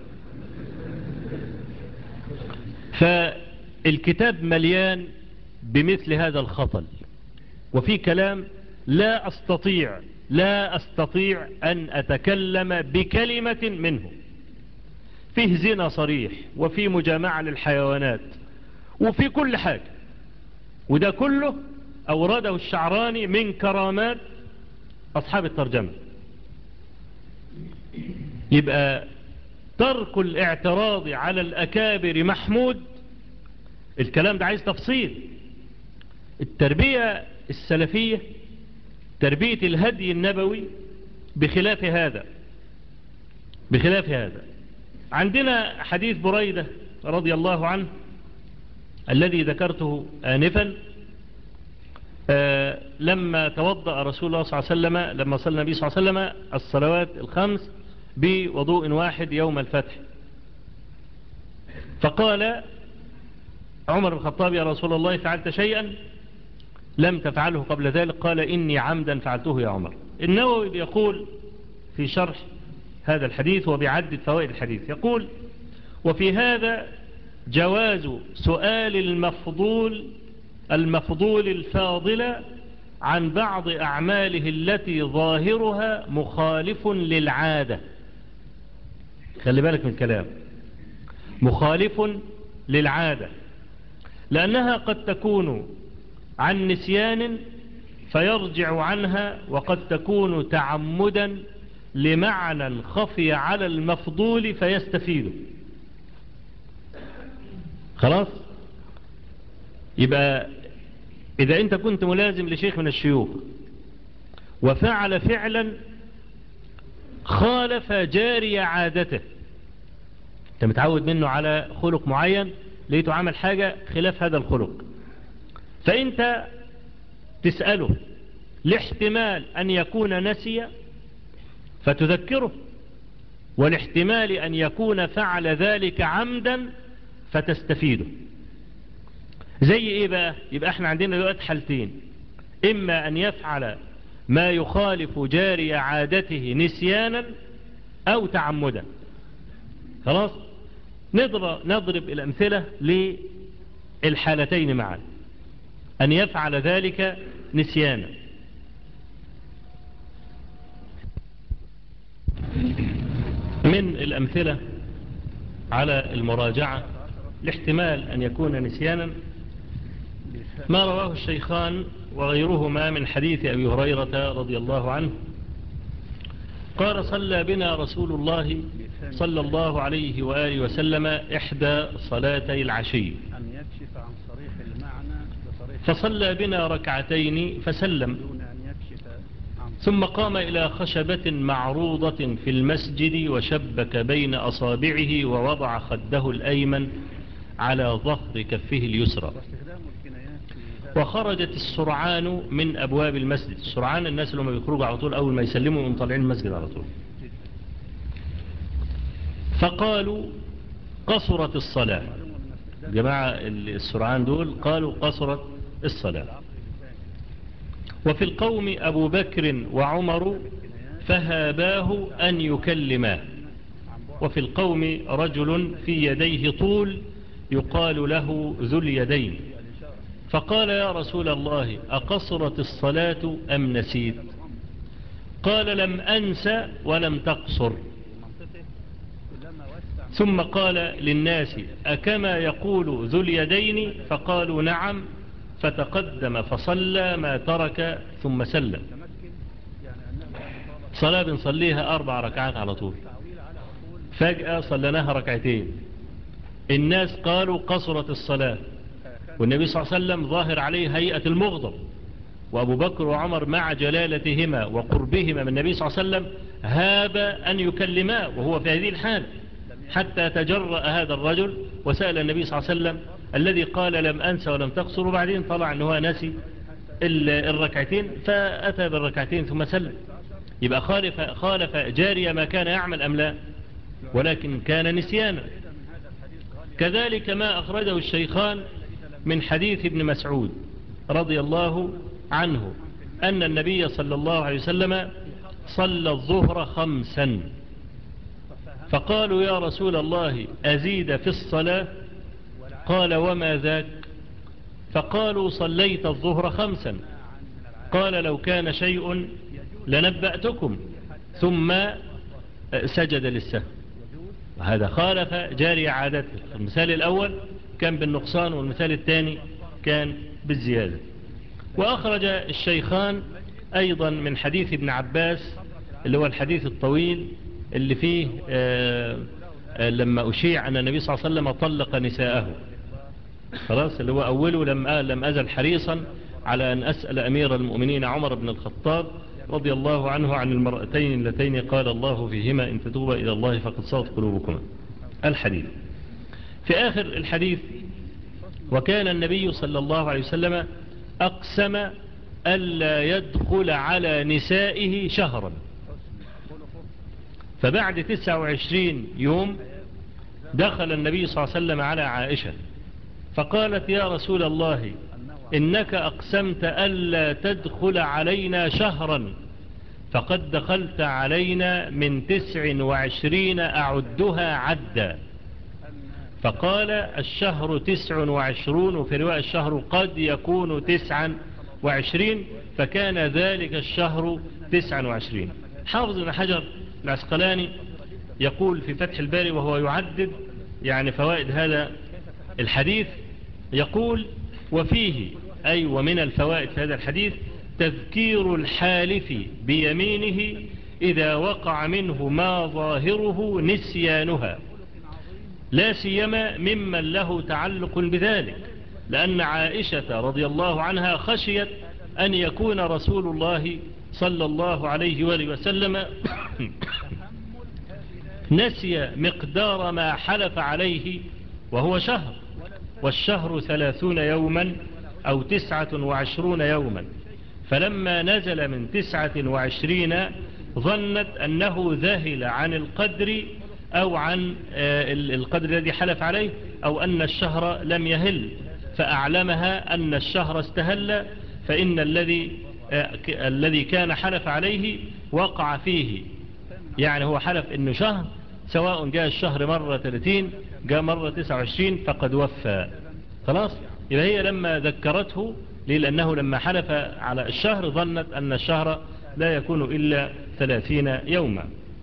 فالكتاب مليان بمثل هذا الخطل وفي كلام لا أستطيع لا أستطيع أن أتكلم بكلمة منه فيه زنا صريح وفي مجامعة للحيوانات وفي كل حاجة وده كله أورده الشعراني من كرامات أصحاب الترجمة يبقى ترك الاعتراض على الأكابر محمود الكلام ده عايز تفصيل التربية السلفية تربية الهدي النبوي بخلاف هذا بخلاف هذا عندنا حديث بريدة رضي الله عنه الذي ذكرته آنفا آه لما توضأ رسول الله صلى الله عليه وسلم لما صلى النبي صلى الله عليه وسلم الصلوات الخمس بوضوء واحد يوم الفتح فقال عمر بن الخطاب يا رسول الله فعلت شيئا لم تفعله قبل ذلك قال إني عمدا فعلته يا عمر النووي يقول في شرح هذا الحديث وبيعدد فوائد الحديث يقول وفي هذا جواز سؤال المفضول المفضول الفاضل عن بعض أعماله التي ظاهرها مخالف للعادة خلي بالك من الكلام مخالف للعادة لأنها قد تكون عن نسيان فيرجع عنها وقد تكون تعمدا لمعنى خفي على المفضول فيستفيد خلاص يبقى إذا أنت كنت ملازم لشيخ من الشيوخ وفعل فعلا خالف جاري عادته انت متعود منه على خلق معين لقيته عمل حاجة خلاف هذا الخلق فانت تسأله لاحتمال ان يكون نسي فتذكره والاحتمال ان يكون فعل ذلك عمدا فتستفيده زي ايه بقى يبقى احنا عندنا دلوقتي حالتين اما ان يفعل ما يخالف جاري عادته نسيانا او تعمدا خلاص نضرب, نضرب الامثلة للحالتين معا ان يفعل ذلك نسيانا من الامثلة على المراجعة لاحتمال ان يكون نسيانا ما رواه الشيخان وغيرهما من حديث أبي هريرة رضي الله عنه قال صلى بنا رسول الله صلى الله عليه وآله وسلم إحدى صلاتي العشي فصلى بنا ركعتين فسلم ثم قام إلى خشبة معروضة في المسجد وشبك بين أصابعه ووضع خده الأيمن على ظهر كفه اليسرى وخرجت السرعان من أبواب المسجد السرعان الناس اللي هم بيخرجوا على طول أول ما يسلموا من طالعين المسجد على طول فقالوا قصرت الصلاة جماعة السرعان دول قالوا قصرت الصلاة وفي القوم أبو بكر وعمر فهاباه أن يكلماه وفي القوم رجل في يديه طول يقال له ذو اليدين فقال يا رسول الله أقصرت الصلاة أم نسيت قال لم أنسى ولم تقصر ثم قال للناس أكما يقول ذو اليدين فقالوا نعم فتقدم فصلى ما ترك ثم سلم صلاة بنصليها أربع ركعات على طول فجأة صلناها ركعتين الناس قالوا قصرت الصلاة والنبي صلى الله عليه وسلم ظاهر عليه هيئة المغضب وأبو بكر وعمر مع جلالتهما وقربهما من النبي صلى الله عليه وسلم هاب أن يكلما وهو في هذه الحال حتى تجرأ هذا الرجل وسأل النبي صلى الله عليه وسلم الذي قال لم أنسى ولم تقصر وبعدين طلع أنه نسي الركعتين فأتى بالركعتين ثم سلم يبقى خالف, خالف جارية ما كان يعمل أم لا ولكن كان نسيانا كذلك ما أخرجه الشيخان من حديث ابن مسعود رضي الله عنه أن النبي صلى الله عليه وسلم صلى الظهر خمسا فقالوا يا رسول الله أزيد في الصلاة قال وما ذاك فقالوا صليت الظهر خمسا قال لو كان شيء لنبأتكم ثم سجد للسهو وهذا خالف جاري عادته المثال الأول كان بالنقصان والمثال الثاني كان بالزيادة وأخرج الشيخان أيضا من حديث ابن عباس اللي هو الحديث الطويل اللي فيه آآ آآ لما أشيع أن النبي صلى الله عليه وسلم طلق نساءه خلاص اللي هو أوله لم, لم أزل حريصا على أن أسأل أمير المؤمنين عمر بن الخطاب رضي الله عنه عن المرأتين اللتين قال الله فيهما إن تتوبا إلى الله فقد صوت قلوبكما الحديث في آخر الحديث وكان النبي صلى الله عليه وسلم أقسم ألا يدخل على نسائه شهرا فبعد 29 يوم دخل النبي صلى الله عليه وسلم على عائشة فقالت يا رسول الله إنك أقسمت ألا تدخل علينا شهرا فقد دخلت علينا من تسع وعشرين أعدها عدا فقال الشهر تسع وعشرون وفي رواية الشهر قد يكون تسعا وعشرين فكان ذلك الشهر تسعا وعشرين حافظ بن حجر العسقلاني يقول في فتح الباري وهو يعدد يعني فوائد هذا الحديث يقول وفيه أي ومن الفوائد في هذا الحديث تذكير الحالف بيمينه إذا وقع منه ما ظاهره نسيانها لا سيما ممن له تعلق بذلك لأن عائشة رضي الله عنها خشيت أن يكون رسول الله صلى الله عليه وآله وسلم نسي مقدار ما حلف عليه وهو شهر والشهر ثلاثون يوما أو تسعة وعشرون يوما فلما نزل من تسعة وعشرين ظنت أنه ذهل عن القدر أو عن القدر الذي حلف عليه أو أن الشهر لم يهل فأعلمها أن الشهر استهل فإن الذي الذي كان حلف عليه وقع فيه يعني هو حلف أنه شهر سواء جاء الشهر مرة 30 جاء مرة 29 فقد وفى خلاص يبقى هي لما ذكرته لأنه لما حلف على الشهر ظنت أن الشهر لا يكون إلا 30 يوما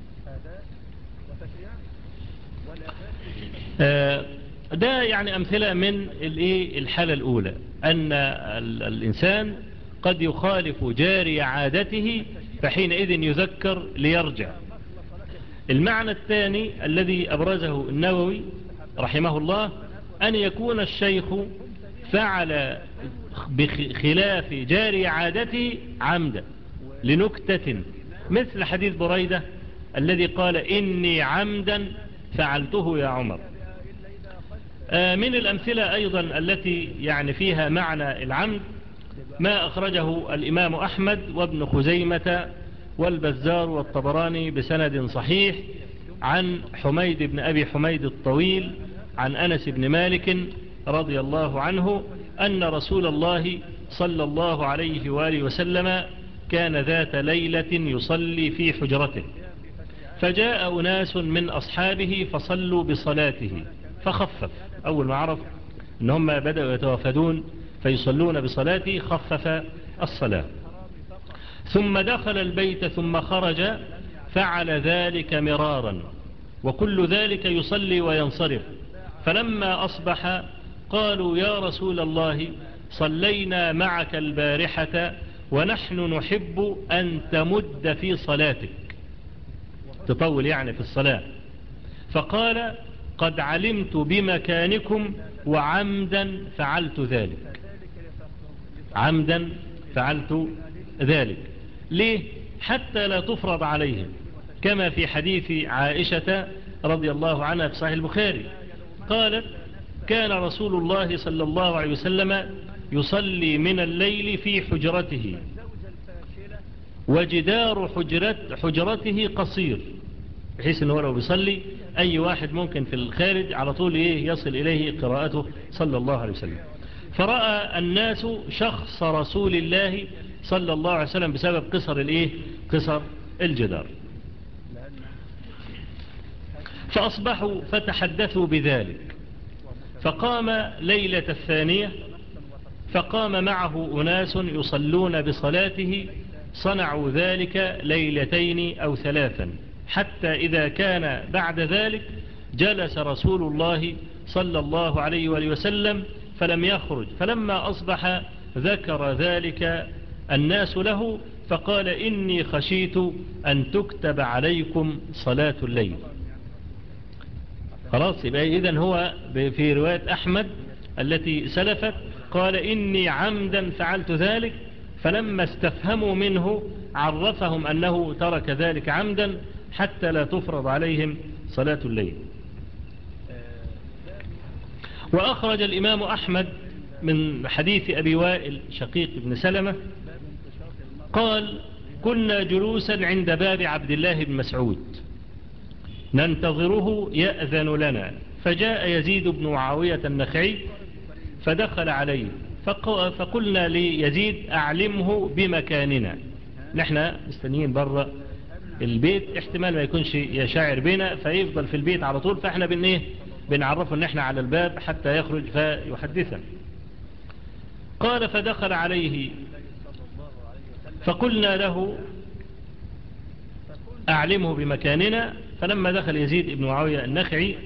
ده يعني أمثلة من الحالة الأولى أن الإنسان قد يخالف جاري عادته فحينئذ يذكر ليرجع المعنى الثاني الذي أبرزه النووي رحمه الله أن يكون الشيخ فعل بخلاف جاري عادته عمدا لنكتة مثل حديث بريدة الذي قال إني عمدا فعلته يا عمر من الأمثلة أيضا التي يعني فيها معنى العمد ما أخرجه الإمام أحمد وابن خزيمة والبزار والطبراني بسند صحيح عن حميد بن أبي حميد الطويل عن أنس بن مالك رضي الله عنه أن رسول الله صلى الله عليه وآله وسلم كان ذات ليلة يصلي في حجرته فجاء أناس من أصحابه فصلوا بصلاته فخفف أول ما عرف أنهم بدأوا يتوافدون فيصلون بصلاته خفف الصلاة ثم دخل البيت ثم خرج فعل ذلك مرارا وكل ذلك يصلي وينصرف فلما أصبح قالوا يا رسول الله صلينا معك البارحة ونحن نحب أن تمد في صلاتك تطول يعني في الصلاة فقال قد علمت بمكانكم وعمدا فعلت ذلك عمدا فعلت ذلك ليه حتى لا تفرض عليهم كما في حديث عائشة رضي الله عنها في صحيح البخاري قالت كان رسول الله صلى الله عليه وسلم يصلي من الليل في حجرته وجدار حجرت حجرته قصير بحيث أنه لو بيصلي أي واحد ممكن في الخارج على طول إيه يصل إليه قراءته صلى الله عليه وسلم فرأى الناس شخص رسول الله صلى الله عليه وسلم بسبب قصر الإيه قصر الجدار فأصبحوا فتحدثوا بذلك فقام ليلة الثانية فقام معه أناس يصلون بصلاته صنعوا ذلك ليلتين أو ثلاثا حتى إذا كان بعد ذلك جلس رسول الله صلى الله عليه وآله وسلم فلم يخرج فلما أصبح ذكر ذلك الناس له فقال إني خشيت أن تكتب عليكم صلاة الليل خلاص يبقى إذن هو في رواية أحمد التي سلفت قال إني عمدا فعلت ذلك فلما استفهموا منه عرفهم أنه ترك ذلك عمدا حتى لا تفرض عليهم صلاة الليل وأخرج الإمام أحمد من حديث أبي وائل شقيق بن سلمة قال كنا جلوسا عند باب عبد الله بن مسعود ننتظره يأذن لنا فجاء يزيد بن معاوية النخعي فدخل عليه فقلنا ليزيد أعلمه بمكاننا نحن مستنيين برا البيت احتمال ما يكونش يشاعر بنا فيفضل في البيت على طول فاحنا بن ايه بنعرفه ان احنا على الباب حتى يخرج فيحدثنا قال فدخل عليه فقلنا له أعلمه بمكاننا فلما دخل يزيد بن معاوية النخعي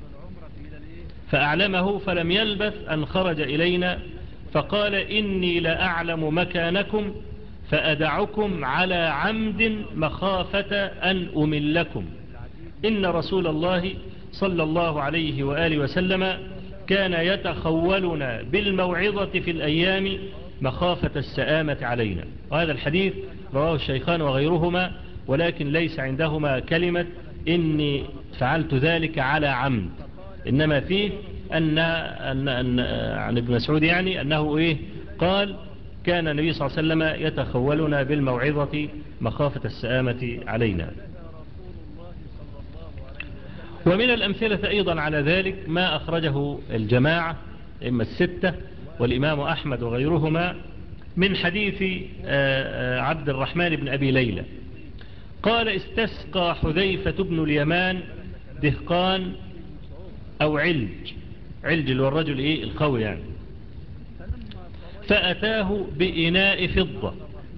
فأعلمه فلم يلبث أن خرج إلينا فقال إني لأعلم مكانكم فأدعكم على عمد مخافة أن أملكم إن رسول الله صلى الله عليه وآله وسلم كان يتخولنا بالموعظة في الأيام مخافة السآمة علينا وهذا الحديث رواه الشيخان وغيرهما ولكن ليس عندهما كلمة إني فعلت ذلك على عمد إنما فيه أن, أن, أن عن ابن مسعود يعني أنه إيه قال كان النبي صلى الله عليه وسلم يتخولنا بالموعظة مخافة السآمة علينا ومن الأمثلة أيضا على ذلك ما أخرجه الجماعة إما الستة والإمام أحمد وغيرهما من حديث عبد الرحمن بن أبي ليلى قال استسقى حذيفة بن اليمان دهقان أو علج علج اللي هو الرجل إيه القوي يعني فأتاه بإناء فضة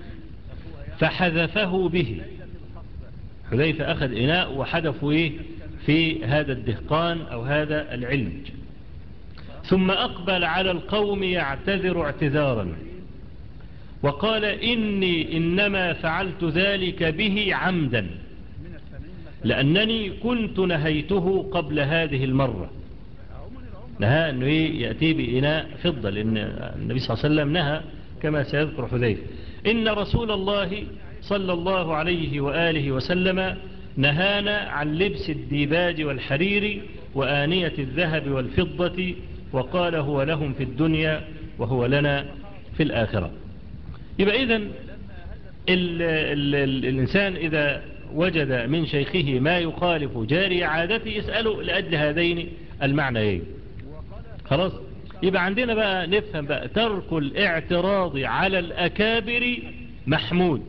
فحذفه به حذيفة أخذ إناء وحدفه إيه في هذا الدهقان أو هذا العلج ثم أقبل على القوم يعتذر اعتذارا وقال إني إنما فعلت ذلك به عمدا لأنني كنت نهيته قبل هذه المرة نهى أنه يأتي بإناء فضة لأن النبي صلى الله عليه وسلم نهى كما سيذكر حذيف إن رسول الله صلى الله عليه وآله وسلم نهانا عن لبس الديباج والحرير وآنية الذهب والفضة وقال هو لهم في الدنيا وهو لنا في الآخرة يبقى إذن الإنسان إذا وجد من شيخه ما يخالف جاري عادته يسأله لأجل هذين المعنيين خلاص يبقى عندنا بقى نفهم بقى ترك الاعتراض على الأكابر محمود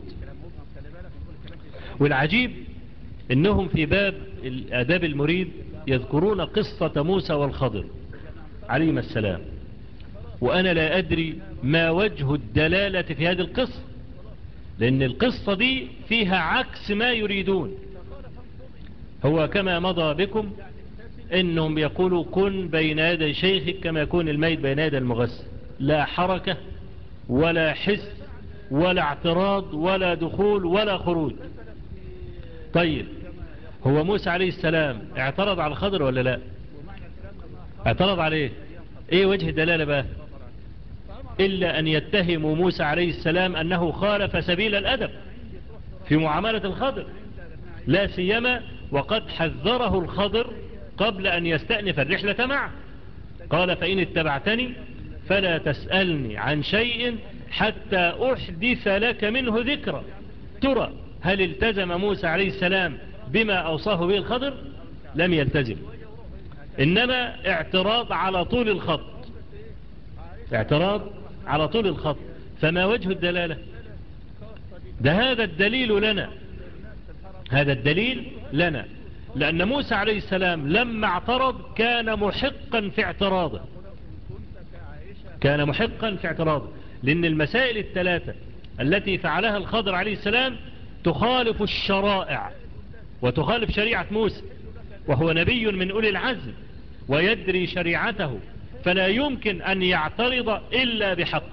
والعجيب انهم في باب الاداب المريد يذكرون قصة موسى والخضر عليهما السلام وانا لا ادري ما وجه الدلالة في هذه القصة لان القصة دي فيها عكس ما يريدون هو كما مضى بكم انهم يقولوا كن بين يدي شيخك كما يكون الميت بين يدي المغسل لا حركة ولا حس ولا اعتراض ولا دخول ولا خروج طيب هو موسى عليه السلام اعترض على الخضر ولا لا اعترض عليه ايه وجه الدلالة بقى الا ان يتهموا موسى عليه السلام انه خالف سبيل الادب في معاملة الخضر لا سيما وقد حذره الخضر قبل أن يستأنف الرحلة معه قال فإن اتبعتني فلا تسألني عن شيء حتى أحدث لك منه ذكرى ترى هل التزم موسى عليه السلام بما أوصاه به الخضر لم يلتزم إنما اعتراض على طول الخط اعتراض على طول الخط فما وجه الدلالة ده هذا الدليل لنا هذا الدليل لنا لأن موسى عليه السلام لما اعترض كان محقا في اعتراضه كان محقا في اعتراضه لأن المسائل الثلاثة التي فعلها الخضر عليه السلام تخالف الشرائع وتخالف شريعة موسى وهو نبي من أولي العزم ويدري شريعته فلا يمكن أن يعترض إلا بحق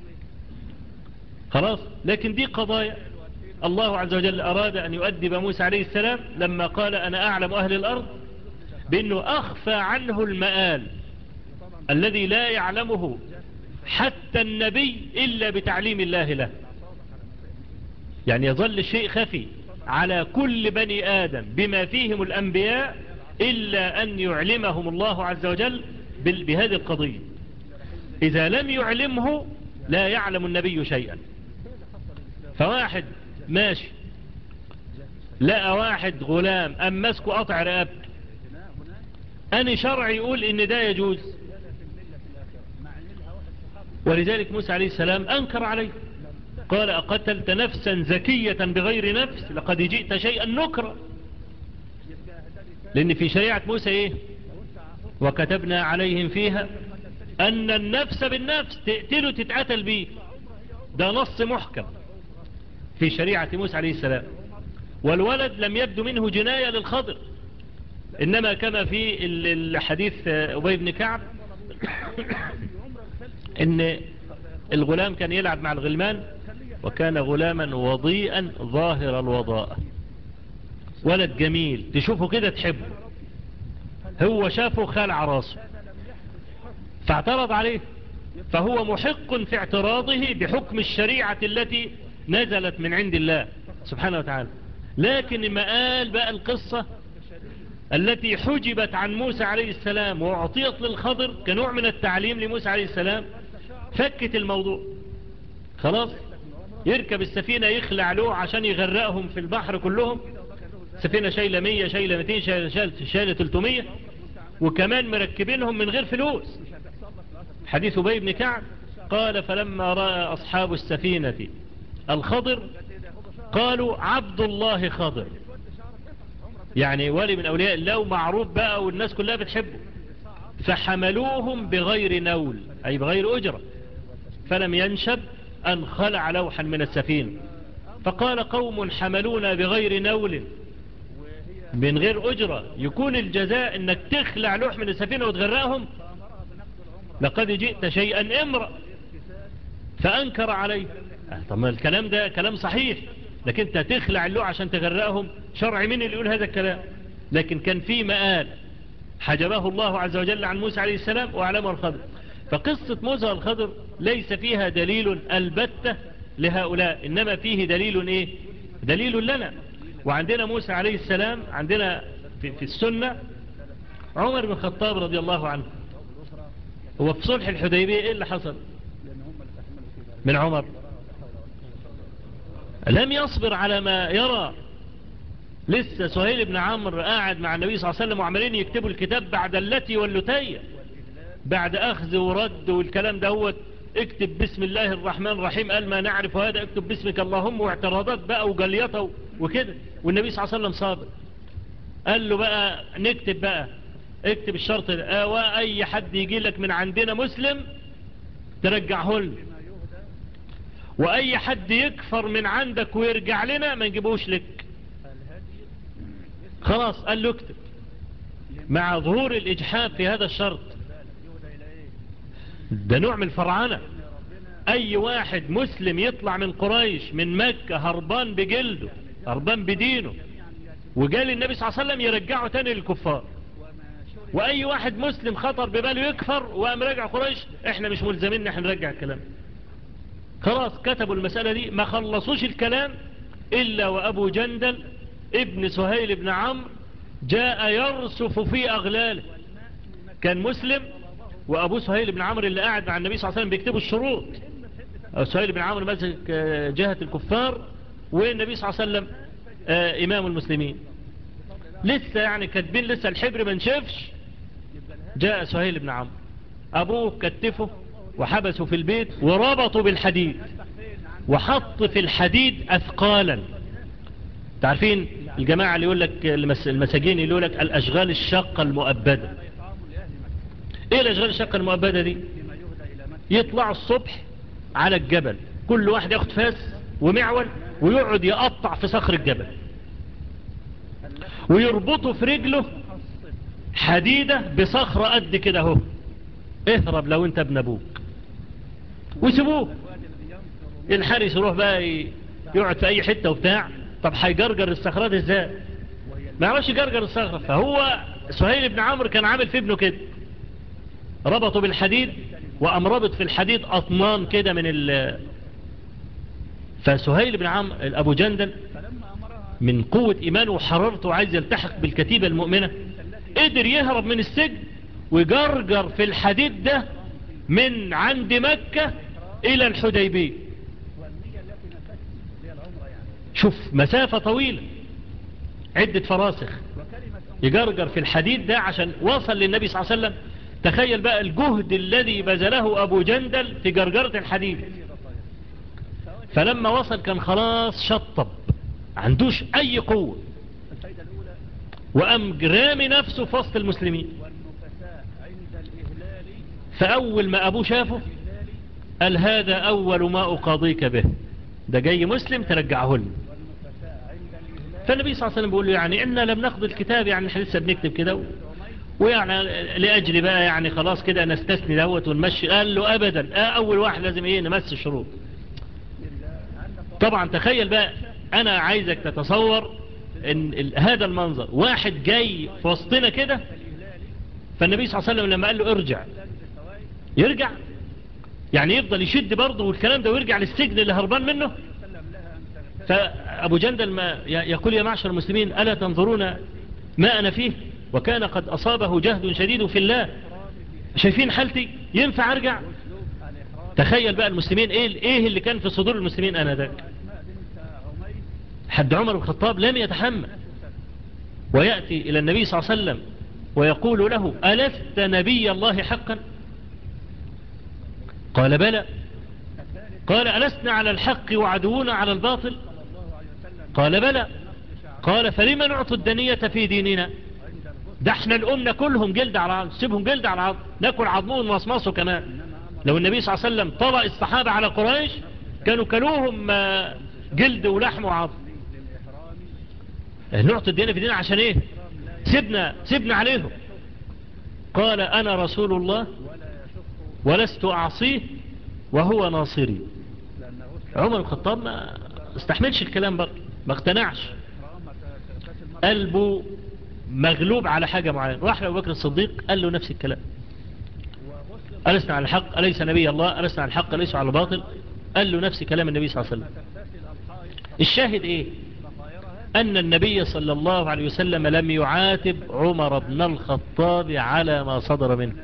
خلاص لكن دي قضايا الله عز وجل أراد أن يؤدب موسى عليه السلام لما قال أنا أعلم أهل الأرض بأنه أخفى عنه المآل الذي لا يعلمه حتى النبي إلا بتعليم الله له يعني يظل الشيء خفي على كل بني آدم بما فيهم الأنبياء إلا أن يعلمهم الله عز وجل بهذه القضية إذا لم يعلمه لا يعلم النبي شيئا فواحد ماشي لقى واحد غلام أم مسكه قطع رقبته أني شرع يقول إن ده يجوز ولذلك موسى عليه السلام أنكر عليه قال أقتلت نفسا زكية بغير نفس لقد جئت شيئا نكرا لأن في شريعة موسى إيه وكتبنا عليهم فيها أن النفس بالنفس تقتله تتعتل به ده نص محكم في شريعة موسى عليه السلام والولد لم يبدو منه جناية للخضر إنما كما في الحديث أبي بن كعب إن الغلام كان يلعب مع الغلمان وكان غلاما وضيئا ظاهر الوضاء ولد جميل تشوفه كده تحبه هو شافه خالع راسه فاعترض عليه فهو محق في اعتراضه بحكم الشريعة التي نزلت من عند الله سبحانه وتعالى لكن ما قال بقى القصة التي حجبت عن موسى عليه السلام وأعطيت للخضر كنوع من التعليم لموسى عليه السلام فكت الموضوع خلاص يركب السفينة يخلع له عشان يغرقهم في البحر كلهم سفينة شايلة 100 شايلة 200 شايلة, شايلة 300 وكمان مركبينهم من غير فلوس حديث أبي بن كعب قال فلما رأى أصحاب السفينة الخضر قالوا عبد الله خضر يعني ولي من أولياء الله معروف بقى والناس كلها بتحبه فحملوهم بغير نول أي بغير أجرة فلم ينشب أن خلع لوحا من السفينة فقال قوم حملونا بغير نول من غير أجرة يكون الجزاء أنك تخلع لوح من السفينة وتغرقهم لقد جئت شيئا امرأ فأنكر عليه طب ما الكلام ده كلام صحيح لكن انت تخلع اللوح عشان تغرقهم شرع مين اللي يقول هذا الكلام لكن كان في مآل حجبه الله عز وجل عن موسى عليه السلام وأعلمه الخضر فقصة موسى والخضر ليس فيها دليل البتة لهؤلاء إنما فيه دليل إيه دليل لنا وعندنا موسى عليه السلام عندنا في, في السنة عمر بن الخطاب رضي الله عنه هو في صلح الحديبية ايه اللي حصل من عمر لم يصبر على ما يرى لسه سهيل بن عمرو قاعد مع النبي صلى الله عليه وسلم وعمالين يكتبوا الكتاب بعد التي واللتية بعد أخذ ورد والكلام دوت اكتب بسم الله الرحمن الرحيم قال ما نعرف هذا اكتب باسمك اللهم واعتراضات بقى وجليطة وكده والنبي صلى الله عليه وسلم صابر قال له بقى نكتب بقى اكتب الشرط ده اه واي حد يجي لك من عندنا مسلم ترجعه له واي حد يكفر من عندك ويرجع لنا ما نجيبوش لك خلاص قال له اكتب مع ظهور الاجحاف في هذا الشرط ده نوع من الفرعنة اي واحد مسلم يطلع من قريش من مكة هربان بجلده هربان بدينه وقال النبي صلى الله عليه وسلم يرجعه تاني للكفار واي واحد مسلم خطر بباله يكفر وقام راجع قريش احنا مش ملزمين احنا نرجع الكلام خلاص كتبوا المسألة دي ما خلصوش الكلام الا وابو جندل ابن سهيل بن عمرو جاء يرسف في أغلاله كان مسلم وأبو سهيل بن عمرو اللي قاعد مع النبي صلى الله عليه وسلم بيكتبوا الشروط سهيل بن عمرو ماسك جهة الكفار والنبي صلى الله عليه وسلم إمام المسلمين لسه يعني كاتبين لسه الحبر ما نشفش جاء سهيل بن عمرو أبوه كتفه وحبسه في البيت وربطوا بالحديد وحط في الحديد أثقالا تعرفين الجماعة اللي يقول لك المساجين اللي يقول لك الأشغال الشاقة المؤبدة ايه الأشغال الشاقة المؤبدة دي يطلع الصبح على الجبل كل واحد ياخد فاس ومعول ويقعد يقطع في صخر الجبل ويربطه في رجله حديدة بصخرة قد كده اهو اهرب لو انت ابن ابوك وسيبوه الحارس يروح بقى يقعد في اي حتة وبتاع طب هيجرجر الصخرات ازاي ما يعرفش يجرجر الصخرة فهو سهيل بن عمرو كان عامل في ابنه كده ربطه بالحديد وقام ربط في الحديد اطنان كده من ال فسهيل بن عمرو ابو جندل من قوة ايمانه وحرارته وعايز يلتحق بالكتيبة المؤمنة قدر يهرب من السجن وجرجر في الحديد ده من عند مكة الى الحديبية شوف مسافة طويلة عدة فراسخ يجرجر في الحديد ده عشان وصل للنبي صلى الله عليه وسلم تخيل بقى الجهد الذي بذله أبو جندل في جرجرة الحديد فلما وصل كان خلاص شطب عندوش أي قوة وأم رامي نفسه في وسط المسلمين فأول ما أبوه شافه قال هذا أول ما أقاضيك به ده جاي مسلم ترجعه لي فالنبي صلى الله عليه وسلم بيقول له يعني إنا لم ناخذ الكتاب يعني احنا لسه بنكتب كده ويعني لأجل بقى يعني خلاص كده نستثني دوت ونمشي قال له أبدا آه أول واحد لازم إيه نمس الشروط طبعا تخيل بقى أنا عايزك تتصور إن هذا المنظر واحد جاي في وسطنا كده فالنبي صلى الله عليه وسلم لما قال له ارجع يرجع يعني يفضل يشد برضه والكلام ده ويرجع للسجن اللي هربان منه فأبو جندل ما يقول يا معشر المسلمين ألا تنظرون ما أنا فيه وكان قد أصابه جهد شديد في الله شايفين حالتي ينفع أرجع تخيل بقى المسلمين إيه, إيه اللي كان في صدور المسلمين أنا ذاك حد عمر بن الخطاب لم يتحمل ويأتي إلى النبي صلى الله عليه وسلم ويقول له ألست نبي الله حقا قال بلى قال ألسنا على الحق وعدونا على الباطل قال بلى قال فلما نعطي الدنية في ديننا ده احنا الأمة كلهم جلد على عظم سيبهم جلد على عظم ناكل عظمهم ومصمصه كمان لو النبي صلى الله عليه وسلم طلق الصحابة على قريش كانوا كلوهم جلد ولحم وعظم نعطي الدنيا في ديننا عشان ايه سيبنا, سيبنا عليهم قال أنا رسول الله ولست أعصيه وهو ناصري عمر الخطاب ما استحملش الكلام برضه ما اقتنعش قلبه مغلوب على حاجة معينة راح لأبو بكر الصديق قال له نفس الكلام ألسنا على الحق أليس نبي الله ألسنا على الحق أليس على الباطل قال له نفس كلام النبي صلى الله عليه وسلم الشاهد إيه أن النبي صلى الله عليه وسلم لم يعاتب عمر بن الخطاب على ما صدر منه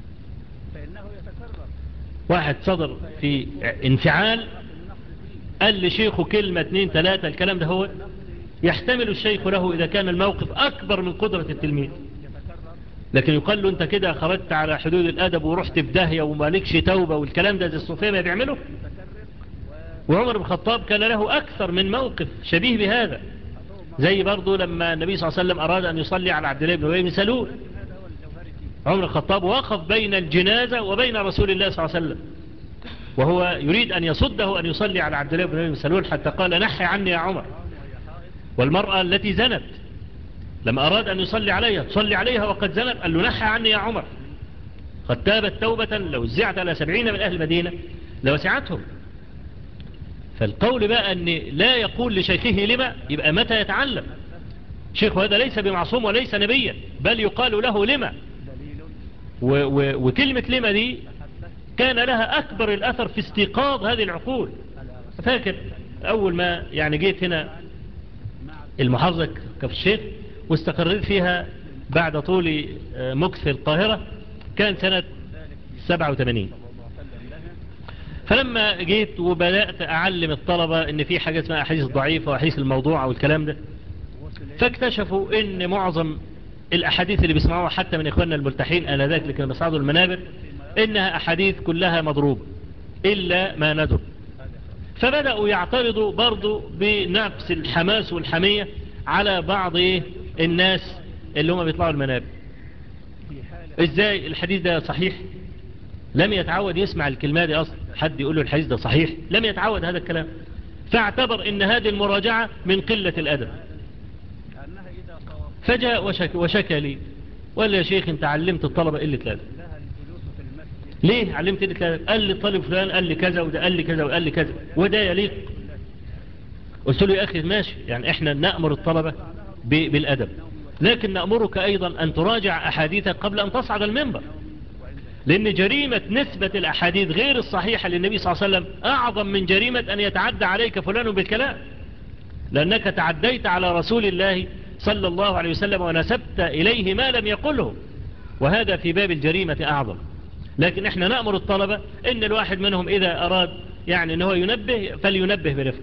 واحد صدر في انفعال قال لشيخه كلمة اتنين تلاتة الكلام ده هو يحتمل الشيخ له إذا كان الموقف أكبر من قدرة التلميذ لكن يقال له أنت كده خرجت على حدود الأدب ورحت في داهية ومالكش توبة والكلام ده زي الصوفية ما بيعمله وعمر بن الخطاب كان له أكثر من موقف شبيه بهذا زي برضه لما النبي صلى الله عليه وسلم أراد أن يصلي على عبد الله بن أبي بن سلول عمر الخطاب وقف بين الجنازة وبين رسول الله صلى الله عليه وسلم وهو يريد أن يصده أن يصلي على عبد الله بن أبي بن سلول حتى قال نحي عني يا عمر والمرأة التي زنت لما أراد أن يصلي عليها تصلي عليها وقد زنت قال له نحى عني يا عمر قد تابت توبة لو زعت على سبعين من أهل المدينة لوسعتهم فالقول بقى أن لا يقول لشيخه لما يبقى متى يتعلم شيخ هذا ليس بمعصوم وليس نبيا بل يقال له لما و و وكلمة لما دي كان لها أكبر الأثر في استيقاظ هذه العقول فاكر أول ما يعني جيت هنا المحافظة كف الشيخ واستقريت فيها بعد طول مكث في القاهرة كان سنة 87 فلما جيت وبدأت أعلم الطلبة ان في حاجة اسمها أحاديث ضعيفة وأحاديث الموضوع والكلام ده فاكتشفوا ان معظم الأحاديث اللي بيسمعوها حتى من إخواننا الملتحين آنذاك اللي كانوا بيصعدوا المنابر إنها أحاديث كلها مضروبة إلا ما ندر فبدأوا يعترضوا برضو بنفس الحماس والحمية على بعض إيه الناس اللي هم بيطلعوا المنابر إزاي الحديث ده صحيح لم يتعود يسمع الكلمة دي أصلا حد يقول له الحديث ده صحيح لم يتعود هذا الكلام فاعتبر ان هذه المراجعة من قلة الأدب فجاء وشك وشكى لي وقال لي يا شيخ انت علمت الطلبة قلة الأدب ليه علمت قلة الأدب قال لي الطالب فلان قال لي كذا وده قال لي كذا وقال لي كذا وده يليق قلت له يا أخي ماشي يعني احنا نأمر الطلبة بالأدب لكن نأمرك أيضا أن تراجع أحاديثك قبل أن تصعد المنبر لأن جريمة نسبة الأحاديث غير الصحيحة للنبي صلى الله عليه وسلم أعظم من جريمة أن يتعدى عليك فلان بالكلام لأنك تعديت على رسول الله صلى الله عليه وسلم ونسبت إليه ما لم يقله وهذا في باب الجريمة أعظم لكن احنا نأمر الطلبة ان الواحد منهم إذا أراد يعني أنه ينبه فلينبه برفق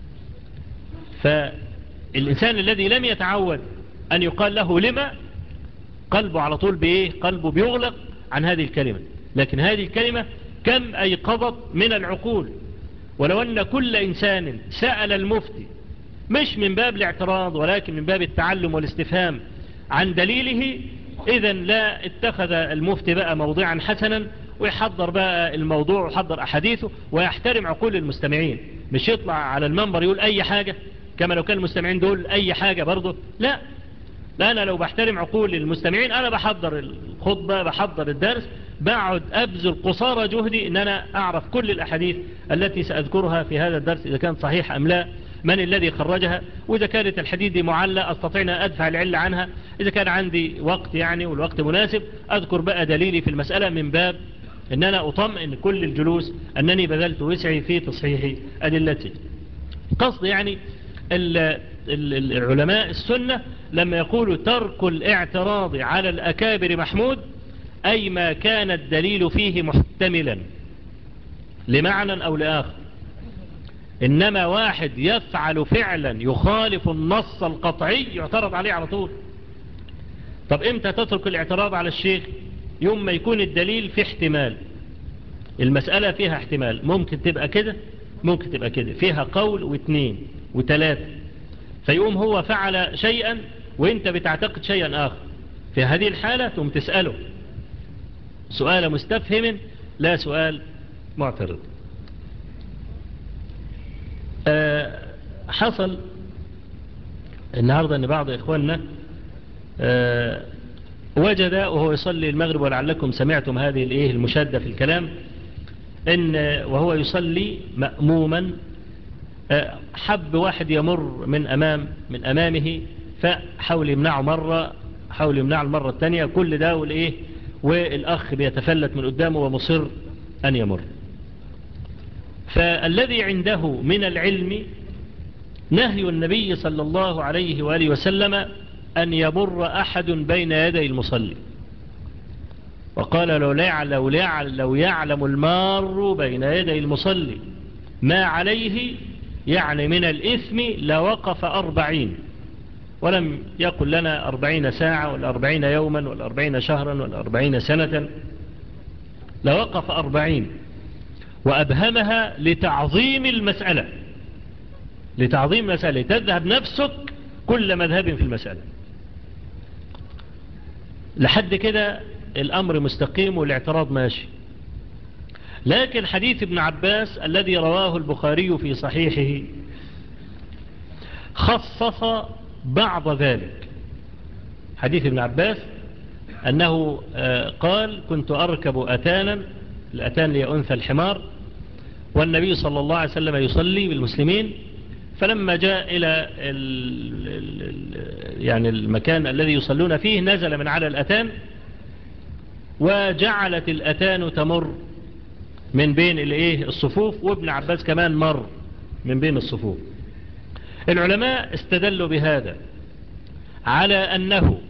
فالإنسان الذي لم يتعود أن يقال له لما قلبه على طول بإيه قلبه بيغلق عن هذه الكلمة لكن هذه الكلمة كم أيقظت من العقول ولو أن كل إنسان سأل المفتي مش من باب الاعتراض ولكن من باب التعلم والاستفهام عن دليله إذا لا اتخذ المفتي بقى موضوعا حسنا ويحضر بقى الموضوع ويحضر أحاديثه ويحترم عقول المستمعين مش يطلع على المنبر يقول أي حاجة كما لو كان المستمعين دول أي حاجة برضه لا لا أنا لو بحترم عقول المستمعين أنا بحضر الخطبة بحضر الدرس بقعد أبذل قصارى جهدي أن أنا أعرف كل الأحاديث التي سأذكرها في هذا الدرس إذا كانت صحيح أم لا من الذي خرجها وإذا كانت الحديث دي معلة أستطيع أن أدفع العلة عنها إذا كان عندي وقت يعني والوقت مناسب أذكر بقى دليلي في المسألة من باب أن أنا أطمئن كل الجلوس أنني بذلت وسعي في تصحيح أدلتي قصد يعني العلماء السنة لما يقولوا ترك الاعتراض على الأكابر محمود أي ما كان الدليل فيه محتملا لمعنى أو لآخر إنما واحد يفعل فعلا يخالف النص القطعي يعترض عليه على طول طب إمتى تترك الاعتراض على الشيخ يوم ما يكون الدليل في احتمال المسألة فيها احتمال ممكن تبقى كده ممكن تبقى كده فيها قول واثنين وثلاثة فيقوم هو فعل شيئا وانت بتعتقد شيئا آخر في هذه الحالة تقوم تسأله سؤال مستفهم لا سؤال معترض أه حصل النهاردة أن بعض إخواننا أه وجد وهو يصلي المغرب ولعلكم سمعتم هذه الايه المشادة في الكلام إن وهو يصلي مأموما حب واحد يمر من أمام من أمامه فحاول يمنعه مرة حاول يمنعه المرة الثانية كل ده والإيه والأخ بيتفلت من قدامه ومصر أن يمر فالذي عنده من العلم نهي النبي صلى الله عليه وآله وسلم أن يمر أحد بين يدي المصلي وقال لو يعلم, لو يعلم المار بين يدي المصلي ما عليه يعني من الإثم لوقف أربعين ولم يقل لنا أربعين ساعة ولا أربعين يوما ولا أربعين شهرا ولا أربعين سنة لوقف أربعين وأبهمها لتعظيم المسألة لتعظيم المسألة تذهب نفسك كل مذهب في المسألة لحد كده الأمر مستقيم والاعتراض ماشي لكن حديث ابن عباس الذي رواه البخاري في صحيحه خصص بعض ذلك حديث ابن عباس أنه قال كنت أركب أتانا الأتان لي أنثى الحمار والنبي صلى الله عليه وسلم يصلي بالمسلمين فلما جاء إلى ال ال يعني المكان الذي يصلون فيه نزل من على الأتان وجعلت الأتان تمر من بين الايه الصفوف وابن عباس كمان مر من بين الصفوف العلماء استدلوا بهذا على أنه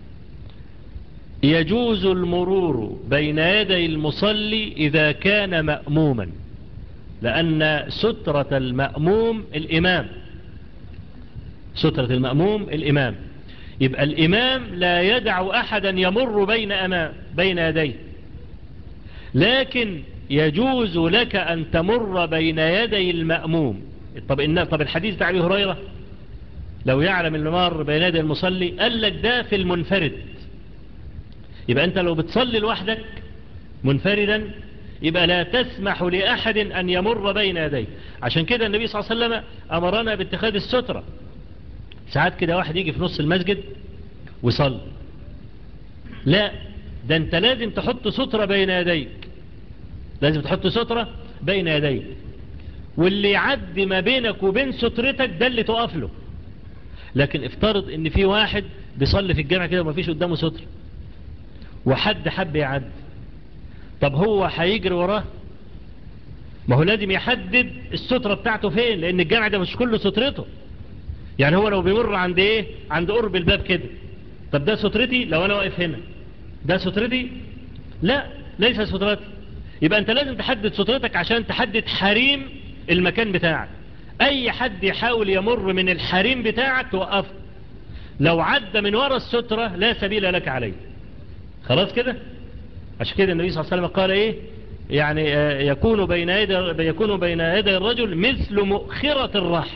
يجوز المرور بين يدي المصلي إذا كان مأموما لأن سترة المأموم الإمام سترة المأموم الإمام يبقى الإمام لا يدع أحدا يمر بين, أمام بين يديه لكن يجوز لك أن تمر بين يدي المأموم طب, إن طب الحديث ده أبي هريرة لو يعلم الممر بين يدي المصلي قال لك ده في المنفرد يبقى أنت لو بتصلي لوحدك منفردا يبقى لا تسمح لأحد أن يمر بين يديه عشان كده النبي صلى الله عليه وسلم أمرنا باتخاذ السترة ساعات كده واحد يجي في نص المسجد ويصلي لا ده انت لازم تحط سترة بين يديك لازم تحط سترة بين يديك واللي يعدي ما بينك وبين سترتك ده اللي تقف له لكن افترض ان في واحد بيصلي في الجامع كده وما فيش قدامه ستر وحد حب يعدي طب هو هيجري وراه ما هو لازم يحدد السترة بتاعته فين لان الجامع ده مش كله سترته يعني هو لو بيمر عند ايه عند قرب الباب كده طب ده سترتي لو انا واقف هنا ده سترتي لا ليس سترتي يبقى انت لازم تحدد سترتك عشان تحدد حريم المكان بتاعك اي حد يحاول يمر من الحريم بتاعك توقفه لو عدى من وراء السترة لا سبيل لك عليه خلاص كده عشان كده النبي صلى الله عليه وسلم قال ايه يعني يكون بين يدي يكون بين يدي الرجل مثل مؤخرة الرحل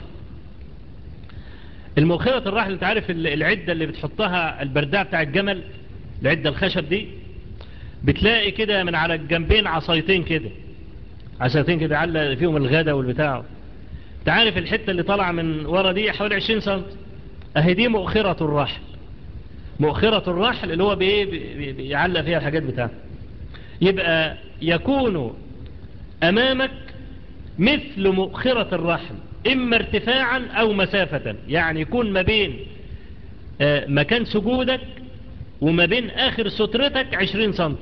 المؤخرة الرحل انت عارف العدة اللي بتحطها البرداع بتاع الجمل العدة الخشب دي بتلاقي كده من على الجنبين عصايتين كده عصايتين كده على فيهم الغدا والبتاع انت عارف الحتة اللي طالعة من ورا دي حوالي 20 سم اهي دي مؤخرة الرحل مؤخرة الرحل اللي هو بيعلق فيها الحاجات بتاعته يبقى يكون أمامك مثل مؤخرة الرحل إما ارتفاعا أو مسافة يعني يكون ما بين مكان سجودك وما بين آخر سترتك عشرين سنت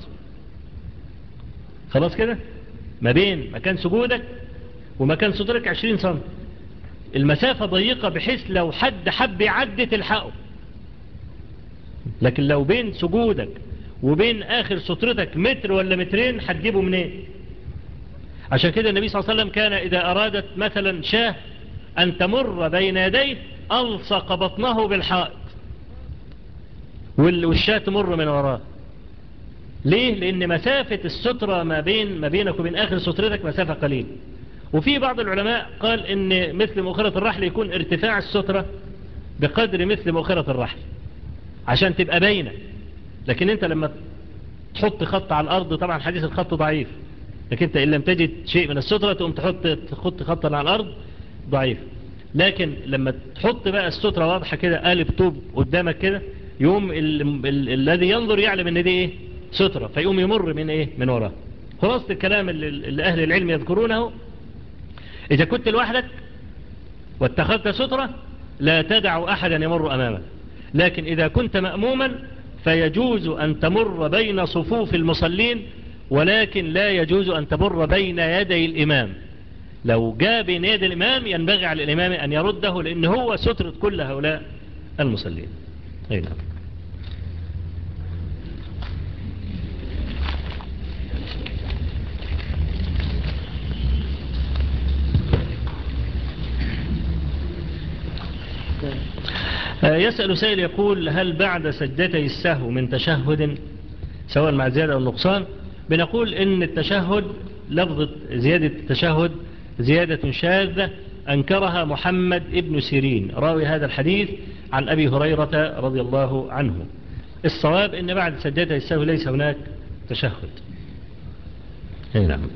خلاص كده ما بين مكان سجودك ومكان سترتك عشرين سنت المسافة ضيقة بحيث لو حد حب يعدي تلحقه لكن لو بين سجودك وبين آخر سترتك متر ولا مترين هتجيبه منين عشان كده النبي صلى الله عليه وسلم كان إذا أرادت مثلا شاه أن تمر بين يديه ألصق بطنه بالحائط والشاه تمر من وراه ليه لأن مسافة السترة ما بين ما بينك وبين آخر سترتك مسافة قليل وفي بعض العلماء قال ان مثل مؤخرة الرحل يكون ارتفاع السترة بقدر مثل مؤخرة الرحل عشان تبقى باينة لكن انت لما تحط خط على الارض طبعا حديث الخط ضعيف لكن انت ان لم تجد شيء من السترة تقوم تحط تحط خطا على الارض ضعيف لكن لما تحط بقى السترة واضحة كده قالب طوب قدامك كده يوم ال ال الذي ينظر يعلم ان دي ايه سترة فيقوم يمر من ايه من وراه خلاصة الكلام اللي, اللي اهل العلم يذكرونه اذا كنت لوحدك واتخذت سترة لا تدع احدا يمر امامك لكن اذا كنت مأموما فيجوز ان تمر بين صفوف المصلين ولكن لا يجوز ان تمر بين يدي الامام لو جاء بين يدي الامام ينبغي على الامام ان يرده لان هو سترة كل هؤلاء المصلين اي نعم يسأل سائل يقول هل بعد سجدتي السهو من تشهد سواء مع زيادة أو نقصان بنقول إن التشهد لفظة زيادة التشهد زيادة شاذة أنكرها محمد ابن سيرين راوي هذا الحديث عن أبي هريرة رضي الله عنه الصواب إن بعد سجدتي السهو ليس هناك تشهد أي نعم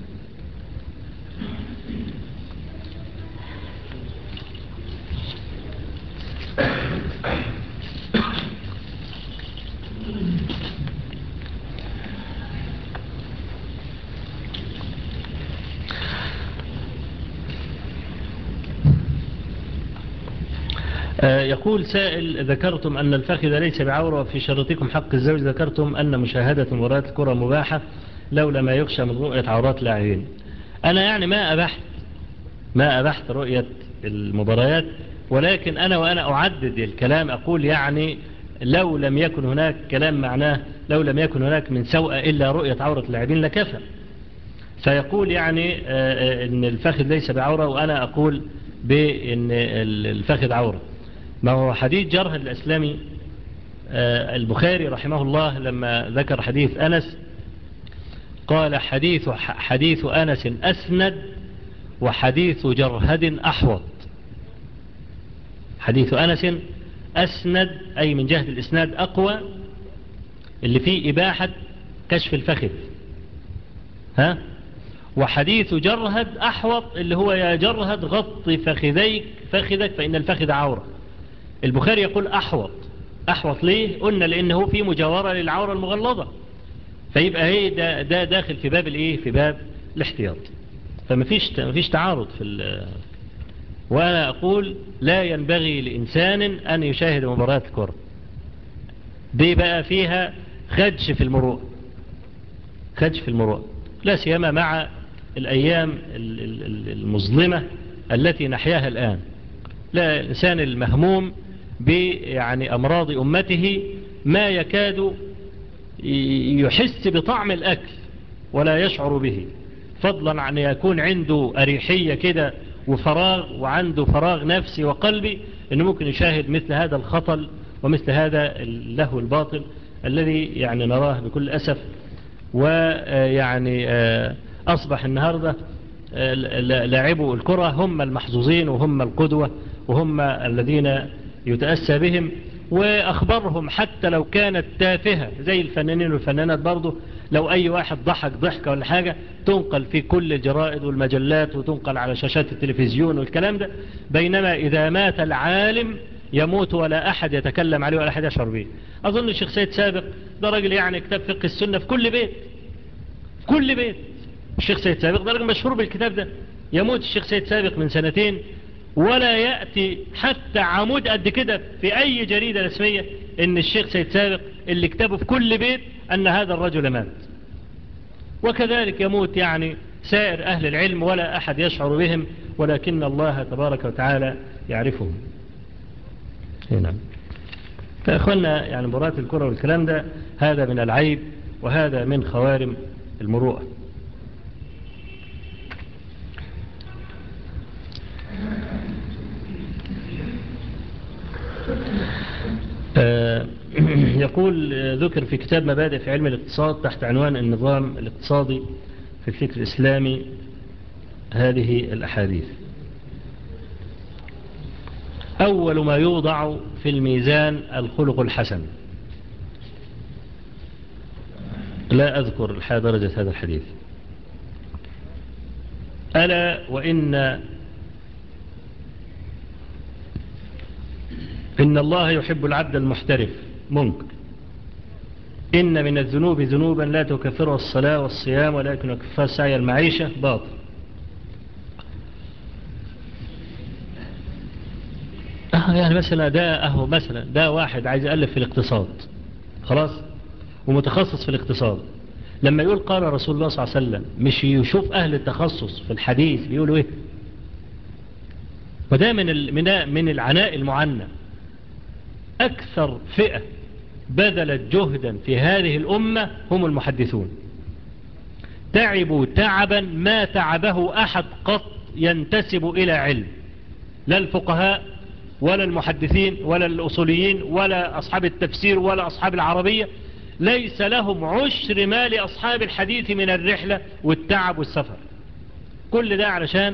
يقول سائل ذكرتم أن الفخذ ليس بعورة وفي شرطكم حق الزوج ذكرتم أن مشاهدة مباريات الكرة مباحة لولا ما يخشى من رؤية عورات لاعبين أنا يعني ما أبحت ما أبحت رؤية المباريات ولكن أنا وأنا أعدد الكلام أقول يعني لو لم يكن هناك كلام معناه لو لم يكن هناك من سوء إلا رؤية عورة اللاعبين لكفى فيقول يعني ان الفخذ ليس بعورة وأنا أقول بأن الفخذ عورة ما هو حديث جرح الأسلامي البخاري رحمه الله لما ذكر حديث أنس قال حديث حديث أنس أسند وحديث جرهد أحوط حديث أنس أسند أي من جهة الإسناد أقوى اللي فيه إباحة كشف الفخذ ها وحديث جرهد أحوط اللي هو يا جرهد غط فخذيك فخذك فإن الفخذ عورة البخاري يقول أحوط أحوط ليه قلنا لأنه في مجاورة للعورة المغلظة فيبقى هي ده, ده داخل في باب الايه في باب الاحتياط فمفيش مفيش تعارض في وانا اقول لا ينبغي لانسان ان يشاهد مباريات الكره دي بقى فيها خدش في المروءه خدش في المروءه لا سيما مع الايام المظلمه التي نحياها الان لا الانسان المهموم يعني امراض امته ما يكاد يحس بطعم الأكل ولا يشعر به فضلا عن يكون عنده أريحية كده وفراغ وعنده فراغ نفسي وقلبي أنه ممكن يشاهد مثل هذا الخطل ومثل هذا اللهو الباطل الذي يعني نراه بكل أسف ويعني أصبح النهاردة لاعبوا الكرة هم المحظوظين وهم القدوة وهم الذين يتأسى بهم وأخبرهم حتى لو كانت تافهة زي الفنانين والفنانات برضه لو أي واحد ضحك ضحكة ولا حاجة تنقل في كل الجرائد والمجلات وتنقل على شاشات التلفزيون والكلام ده بينما إذا مات العالم يموت ولا أحد يتكلم عليه ولا أحد يشعر به أظن الشيخ سيد سابق ده راجل يعني كتاب فقه السنة في كل بيت كل بيت الشيخ سيد سابق ده راجل مشهور بالكتاب ده يموت الشيخ سيد سابق من سنتين ولا يأتي حتى عمود قد كده في أي جريدة رسمية إن الشيخ سيد سابق اللي كتبه في كل بيت أن هذا الرجل مات وكذلك يموت يعني سائر أهل العلم ولا أحد يشعر بهم ولكن الله تبارك وتعالى يعرفهم نعم فأخوانا يعني مباراة الكرة والكلام ده هذا من العيب وهذا من خوارم المروءة يقول ذكر في كتاب مبادئ في علم الاقتصاد تحت عنوان النظام الاقتصادي في الفكر الإسلامي هذه الأحاديث أول ما يوضع في الميزان الخلق الحسن لا أذكر الحياة درجة هذا الحديث ألا وإن إن الله يحب العبد المحترف منكر إن من الذنوب ذنوبا لا تكفرها الصلاة والصيام ولكن يكفر سعي المعيشة باطل أه يعني مثلا ده أهو مثلا ده واحد عايز يألف في الاقتصاد خلاص ومتخصص في الاقتصاد لما يقول قال رسول الله صلى الله عليه وسلم مش يشوف أهل التخصص في الحديث بيقولوا إيه وده من من العناء المعنى أكثر فئة بذلت جهدا في هذه الأمة هم المحدثون تعبوا تعبا ما تعبه أحد قط ينتسب إلى علم لا الفقهاء ولا المحدثين ولا الأصوليين ولا أصحاب التفسير ولا أصحاب العربية ليس لهم عشر ما لأصحاب الحديث من الرحلة والتعب والسفر كل ده علشان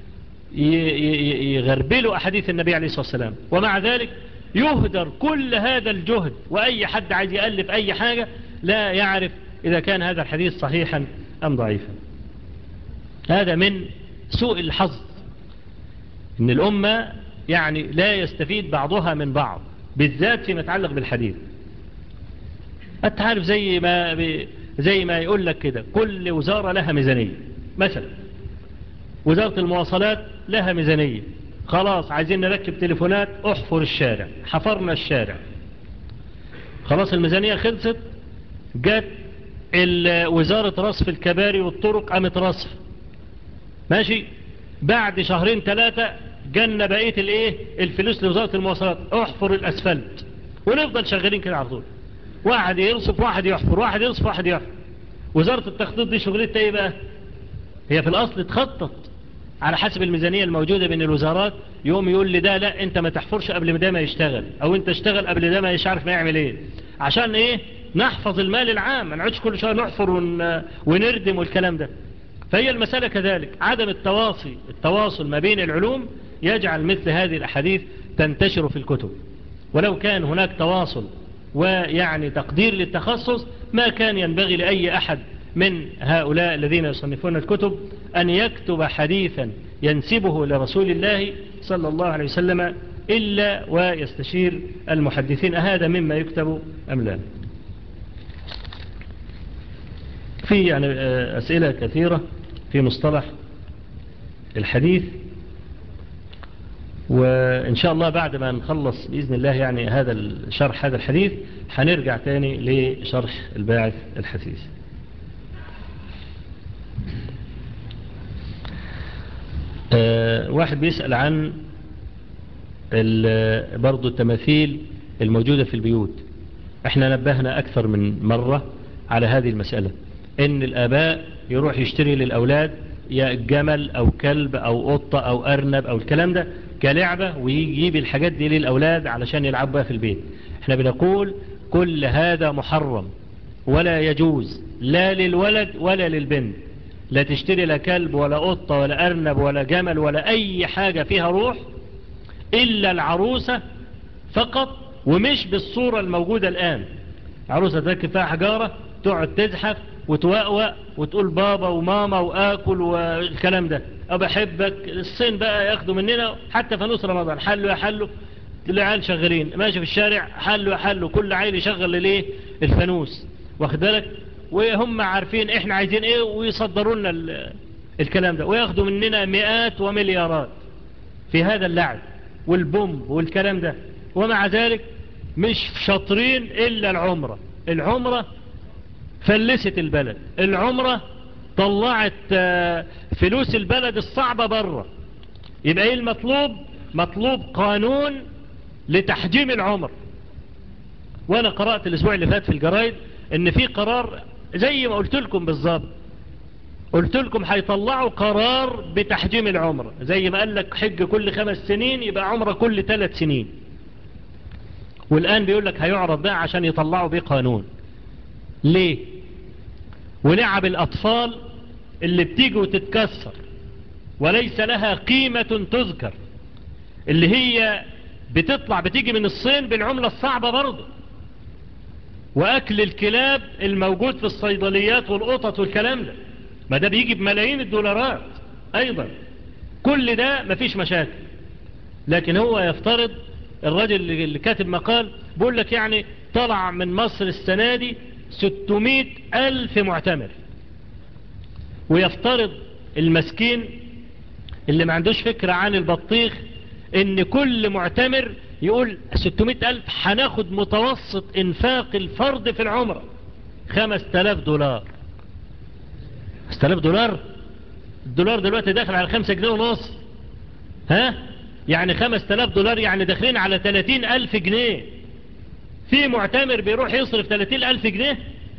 يغربلوا أحاديث النبي عليه الصلاة والسلام ومع ذلك يهدر كل هذا الجهد وأي حد عايز يألف أي حاجة لا يعرف إذا كان هذا الحديث صحيحا أم ضعيفا هذا من سوء الحظ إن الأمة يعني لا يستفيد بعضها من بعض بالذات فيما يتعلق بالحديث أنت عارف زي ما زي ما يقول لك كده كل وزارة لها ميزانية مثلا وزارة المواصلات لها ميزانية خلاص عايزين نركب تليفونات احفر الشارع حفرنا الشارع خلاص الميزانية خلصت جت وزارة رصف الكباري والطرق قامت رصف ماشي بعد شهرين ثلاثة جنة بقية الايه الفلوس لوزارة المواصلات احفر الاسفلت ونفضل شغالين كده على طول واحد يرصف واحد يحفر واحد يرصف واحد يحفر وزارة التخطيط دي شغلتها ايه بقى هي في الاصل تخطط على حسب الميزانية الموجودة بين الوزارات يوم يقول لي ده لا انت ما تحفرش قبل ما ده ما يشتغل او انت اشتغل قبل ده ما مش عارف ما يعمل ايه عشان ايه نحفظ المال العام ما نقعدش كل شويه نحفر ون... ونردم والكلام ده فهي المسألة كذلك عدم التواصي التواصل ما بين العلوم يجعل مثل هذه الأحاديث تنتشر في الكتب ولو كان هناك تواصل ويعني تقدير للتخصص ما كان ينبغي لأي أحد من هؤلاء الذين يصنفون الكتب أن يكتب حديثا ينسبه لرسول الله صلى الله عليه وسلم إلا ويستشير المحدثين أهذا مما يكتب أم لا في يعني أسئلة كثيرة في مصطلح الحديث وإن شاء الله بعد ما نخلص بإذن الله يعني هذا الشرح هذا الحديث هنرجع تاني لشرح الباعث الحثيث أه واحد بيسأل عن برضو التماثيل الموجودة في البيوت احنا نبهنا أكثر من مرة على هذه المسألة ان الآباء يروح يشتري للأولاد يا جمل أو كلب أو قطة أو أرنب أو الكلام ده كلعبة ويجيب الحاجات دي للأولاد علشان يلعبوا في البيت احنا بنقول كل هذا محرم ولا يجوز لا للولد ولا للبنت لا تشتري لا كلب ولا قطة ولا أرنب ولا جمل ولا أي حاجة فيها روح إلا العروسة فقط ومش بالصورة الموجودة الآن عروسة تركب فيها حجارة تقعد تزحف وتوقوق وتقول بابا وماما وآكل والكلام ده أو بحبك الصين بقى ياخدوا مننا حتى فانوس رمضان حلوا يا حلوا العيال شغالين ماشي في الشارع حلوا يا حلوا كل عيل يشغل لليه الفانوس واخد بالك وهم عارفين احنا عايزين ايه ويصدروا لنا الكلام ده وياخدوا مننا مئات ومليارات في هذا اللعب والبومب والكلام ده ومع ذلك مش شاطرين إلا العمرة العمرة فلست البلد العمرة طلعت فلوس البلد الصعبة بره يبقى ايه المطلوب مطلوب قانون لتحجيم العمر وانا قرأت الاسبوع اللي فات في الجرايد ان في قرار زي ما قلت لكم بالظبط قلت لكم هيطلعوا قرار بتحجيم العمر زي ما قال لك حج كل خمس سنين يبقى عمره كل ثلاث سنين والآن بيقول لك هيعرض بقى عشان يطلعوا بيه قانون ليه ولعب الأطفال اللي بتيجي وتتكسر وليس لها قيمة تذكر اللي هي بتطلع بتيجي من الصين بالعملة الصعبة برضه وأكل الكلاب الموجود في الصيدليات والقطط والكلام ده ما ده بيجي بملايين الدولارات أيضا كل ده مفيش مشاكل لكن هو يفترض الراجل اللي كاتب مقال بيقول لك يعني طلع من مصر السنة دي 600 ألف معتمر ويفترض المسكين اللي ما عندوش فكرة عن البطيخ ان كل معتمر يقول 600 ألف هناخد متوسط انفاق الفرد في العمرة 5000 دولار 5000 دولار الدولار دلوقتي داخل على 5 جنيه ونص ها يعني 5000 دولار يعني داخلين على 30 ألف جنيه في معتمر بيروح يصرف 30 ألف جنيه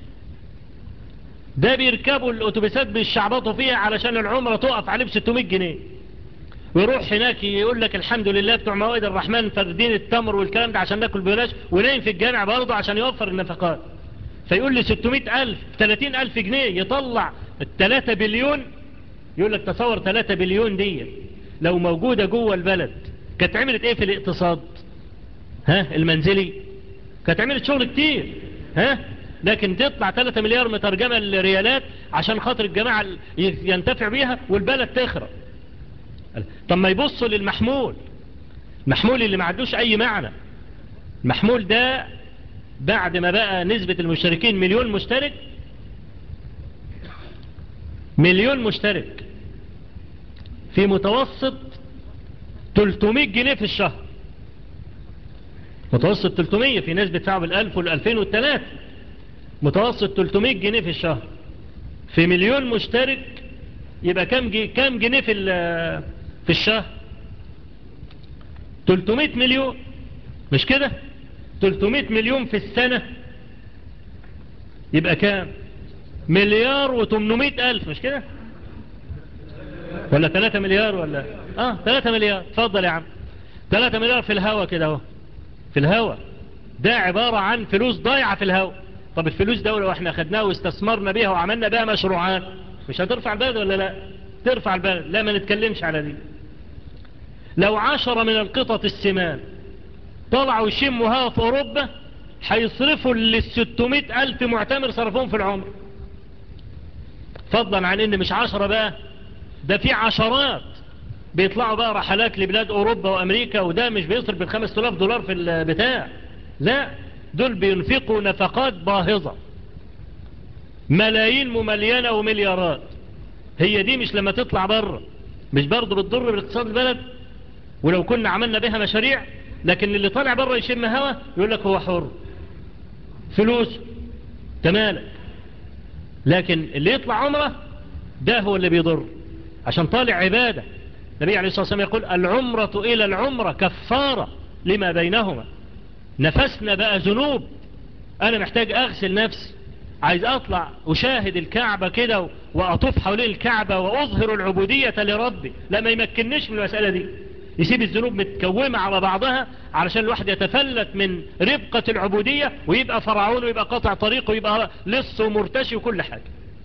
ده بيركبوا الأتوبيسات بالشعبطوا فيها علشان العمرة تقف عليه ب 600 جنيه ويروح هناك يقول لك الحمد لله بتوع موائد الرحمن فردين التمر والكلام ده عشان ناكل ببلاش ونايم في الجامع برضه عشان يوفر النفقات فيقول لي 600 ألف 30 ألف جنيه يطلع الثلاثة بليون يقول لك تصور 3 بليون دي لو موجودة جوه البلد كانت عملت ايه في الاقتصاد ها المنزلي كانت عملت شغل كتير ها لكن تطلع 3 مليار مترجمة للريالات عشان خاطر الجماعة ينتفع بيها والبلد تخرب طب ما يبصوا للمحمول المحمول اللي ما عندوش اي معنى المحمول ده بعد ما بقى نسبة المشتركين مليون مشترك مليون مشترك في متوسط 300 جنيه في الشهر متوسط 300 في ناس بتدفعوا بالألف والألفين والثلاث متوسط 300 جنيه في الشهر في مليون مشترك يبقى كم جي كم جنيه في في الشهر 300 مليون مش كده 300 مليون في السنة يبقى كام مليار و800 ألف مش كده ولا 3 مليار ولا اه 3 مليار تفضل يا عم 3 مليار في الهوا كده اهو في الهوا ده عبارة عن فلوس ضايعة في الهوا طب الفلوس ده لو احنا خدناها واستثمرنا بيها وعملنا بيها مشروعات مش هترفع البلد ولا لا ترفع البلد لا ما نتكلمش على دي لو عشرة من القطط السمان طلعوا يشموا هوا في اوروبا هيصرفوا للستمائة الف معتمر صرفهم في العمر فضلا عن ان مش عشرة بقى ده في عشرات بيطلعوا بقى رحلات لبلاد اوروبا وامريكا وده مش بيصرف بالخمس تلاف دولار في البتاع لا دول بينفقوا نفقات باهظة ملايين مملينة ومليارات هي دي مش لما تطلع بره مش برضه بتضر بالاقتصاد البلد ولو كنا عملنا بها مشاريع لكن اللي طالع بره يشم هوا يقول لك هو حر فلوس تمالك لكن اللي يطلع عمره ده هو اللي بيضر عشان طالع عبادة النبي عليه الصلاة والسلام يقول العمرة إلى العمرة كفارة لما بينهما نفسنا بقى ذنوب أنا محتاج أغسل نفسي عايز أطلع أشاهد الكعبة كده وأطوف حوالين الكعبة وأظهر العبودية لربي لا ما يمكننيش من المسألة دي يسيب الذنوب متكومة على بعضها علشان الواحد يتفلت من ربقة العبودية ويبقى فرعون ويبقى قطع طريق ويبقى لص ومرتشي وكل حاجة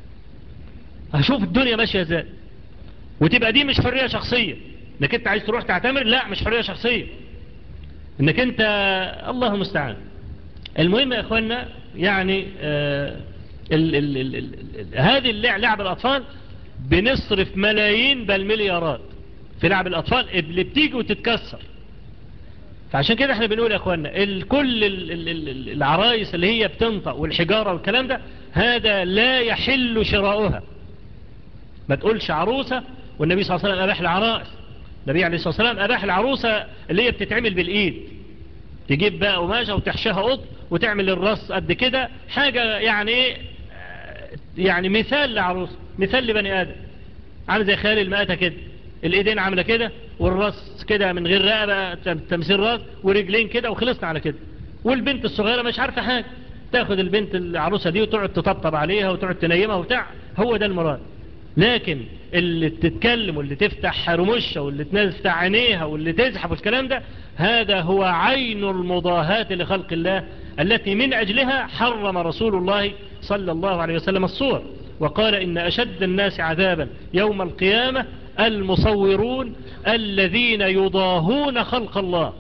هشوف الدنيا ماشية ازاي وتبقى دي مش حرية شخصية انك انت عايز تروح تعتمر لا مش حرية شخصية انك انت الله مستعان المهم يا اخوانا يعني آه ال ال ال ال ال هذه اللعب الاطفال بنصرف ملايين بل مليارات في لعب الاطفال اللي بتيجي وتتكسر فعشان كده احنا بنقول يا اخوانا كل العرايس اللي هي بتنطق والحجارة والكلام ده هذا لا يحل شراؤها ما تقولش عروسة والنبي صلى الله عليه وسلم أباح العرائس النبي عليه الصلاة والسلام أباح العروسة اللي هي بتتعمل بالإيد تجيب بقى قماشة وتحشاها قط وتعمل الرص قد كده حاجة يعني يعني مثال لعروسة مثال لبني آدم عامل زي خيال المآتة كده الايدين عاملة كده والراس كده من غير رقبة تمثيل راس ورجلين كده وخلصنا على كده والبنت الصغيرة مش عارفة حاجة تاخد البنت العروسة دي وتقعد تطبطب عليها وتقعد تنيمها وبتاع هو ده المراد لكن اللي تتكلم واللي تفتح رمشة واللي تفتح عينيها واللي تزحف والكلام ده هذا هو عين المضاهاة لخلق الله التي من أجلها حرم رسول الله صلى الله عليه وسلم الصور وقال إن أشد الناس عذابا يوم القيامة المصورون الذين يضاهون خلق الله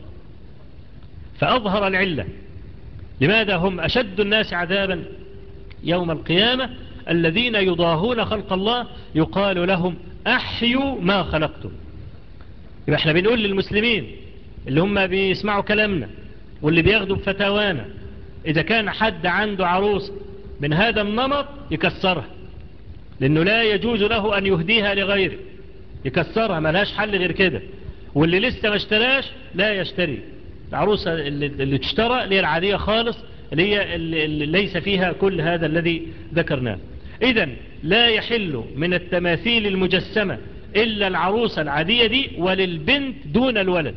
فأظهر العلة لماذا هم أشد الناس عذابا يوم القيامة الذين يضاهون خلق الله يقال لهم أحيوا ما خلقتم يبقى احنا بنقول للمسلمين اللي هم بيسمعوا كلامنا واللي بياخدوا بفتاوانا إذا كان حد عنده عروس من هذا النمط يكسرها لأنه لا يجوز له أن يهديها لغيره يكسرها ملهاش حل غير كده واللي لسه ما اشتراش لا يشتري العروسة اللي, اللي تشترى اللي هي العادية خالص اللي هي اللي ليس فيها كل هذا الذي ذكرناه إذا لا يحل من التماثيل المجسمة إلا العروسة العادية دي وللبنت دون الولد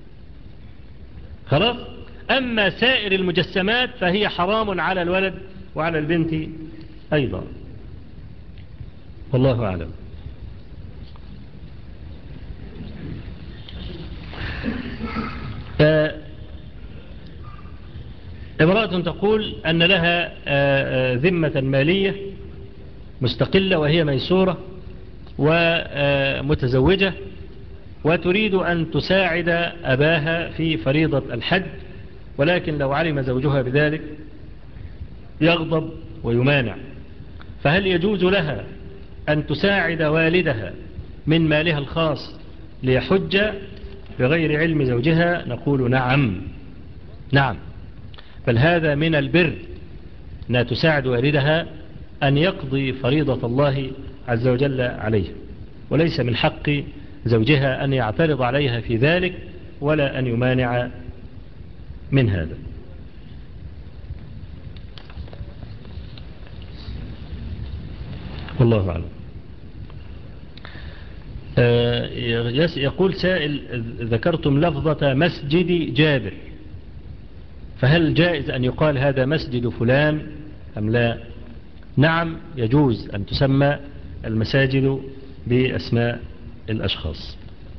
خلاص أما سائر المجسمات فهي حرام على الولد وعلى البنت أيضا والله أعلم امرأة تقول أن لها ذمة مالية مستقلة وهي ميسورة ومتزوجة وتريد أن تساعد أباها في فريضة الحج ولكن لو علم زوجها بذلك يغضب ويمانع فهل يجوز لها أن تساعد والدها من مالها الخاص ليحج بغير علم زوجها نقول نعم نعم بل هذا من البر أنها تساعد والدها أن يقضي فريضة الله عز وجل عليه وليس من حق زوجها أن يعترض عليها في ذلك ولا أن يمانع من هذا والله أعلم يقول سائل ذكرتم لفظة مسجد جابر فهل جائز أن يقال هذا مسجد فلان أم لا نعم يجوز أن تسمى المساجد بأسماء الأشخاص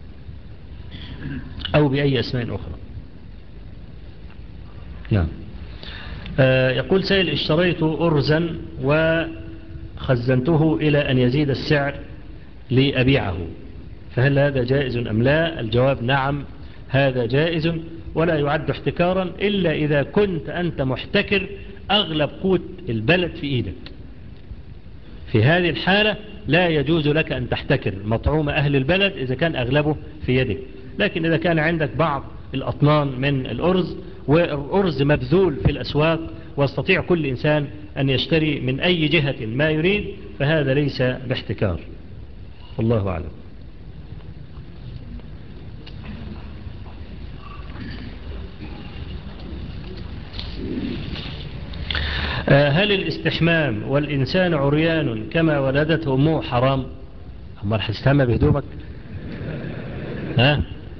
أو بأي أسماء أخرى نعم آه يقول سيل اشتريت أرزا وخزنته إلى أن يزيد السعر لأبيعه فهل هذا جائز أم لا الجواب نعم هذا جائز ولا يعد احتكارا إلا إذا كنت أنت محتكر أغلب قوت البلد في إيدك في هذه الحالة لا يجوز لك أن تحتكر مطعوم أهل البلد إذا كان أغلبه في يدك لكن إذا كان عندك بعض الأطنان من الأرز والأرز مبذول في الأسواق واستطيع كل إنسان أن يشتري من أي جهة ما يريد فهذا ليس باحتكار والله أعلم هل الاستحمام والإنسان عريان كما ولدته أمه حرام أما الحستامة بهدومك ها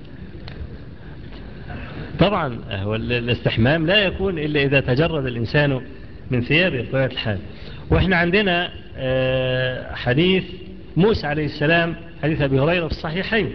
طبعا هو الاستحمام لا يكون إلا إذا تجرد الإنسان من ثيابه بطبيعة الحال وإحنا عندنا حديث موسى عليه السلام حديث أبي هريرة في الصحيحين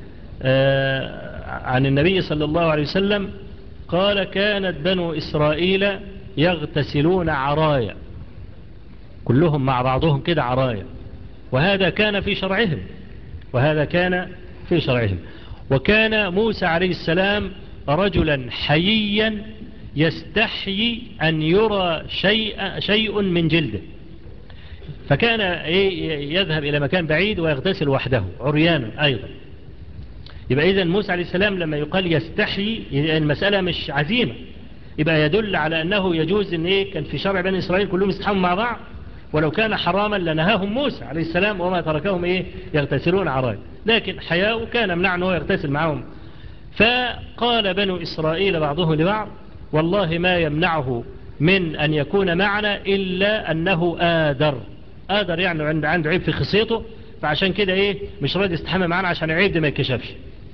عن النبي صلى الله عليه وسلم قال كانت بنو إسرائيل يغتسلون عرايا كلهم مع بعضهم كده عرايا وهذا كان في شرعهم وهذا كان في شرعهم وكان موسى عليه السلام رجلا حييا يستحيي أن يرى شيء, شيء من جلده فكان يذهب إلى مكان بعيد ويغتسل وحده عريانا أيضا يبقى إذن موسى عليه السلام لما يقال يستحيي المسألة مش عزيمة يبقى يدل على أنه يجوز أن إيه كان في شرع بني إسرائيل كلهم يستحموا مع بعض ولو كان حراما لنهاهم موسى عليه السلام وما تركهم إيه يغتسلون عراي لكن حياء كان منع أنه يغتسل معهم فقال بنو إسرائيل بعضهم لبعض والله ما يمنعه من أن يكون معنا إلا أنه آدر آدر يعني عنده عنده عيب في خصيته فعشان كده إيه مش راضي يستحمى معنا عشان العيب ده ما يكشفش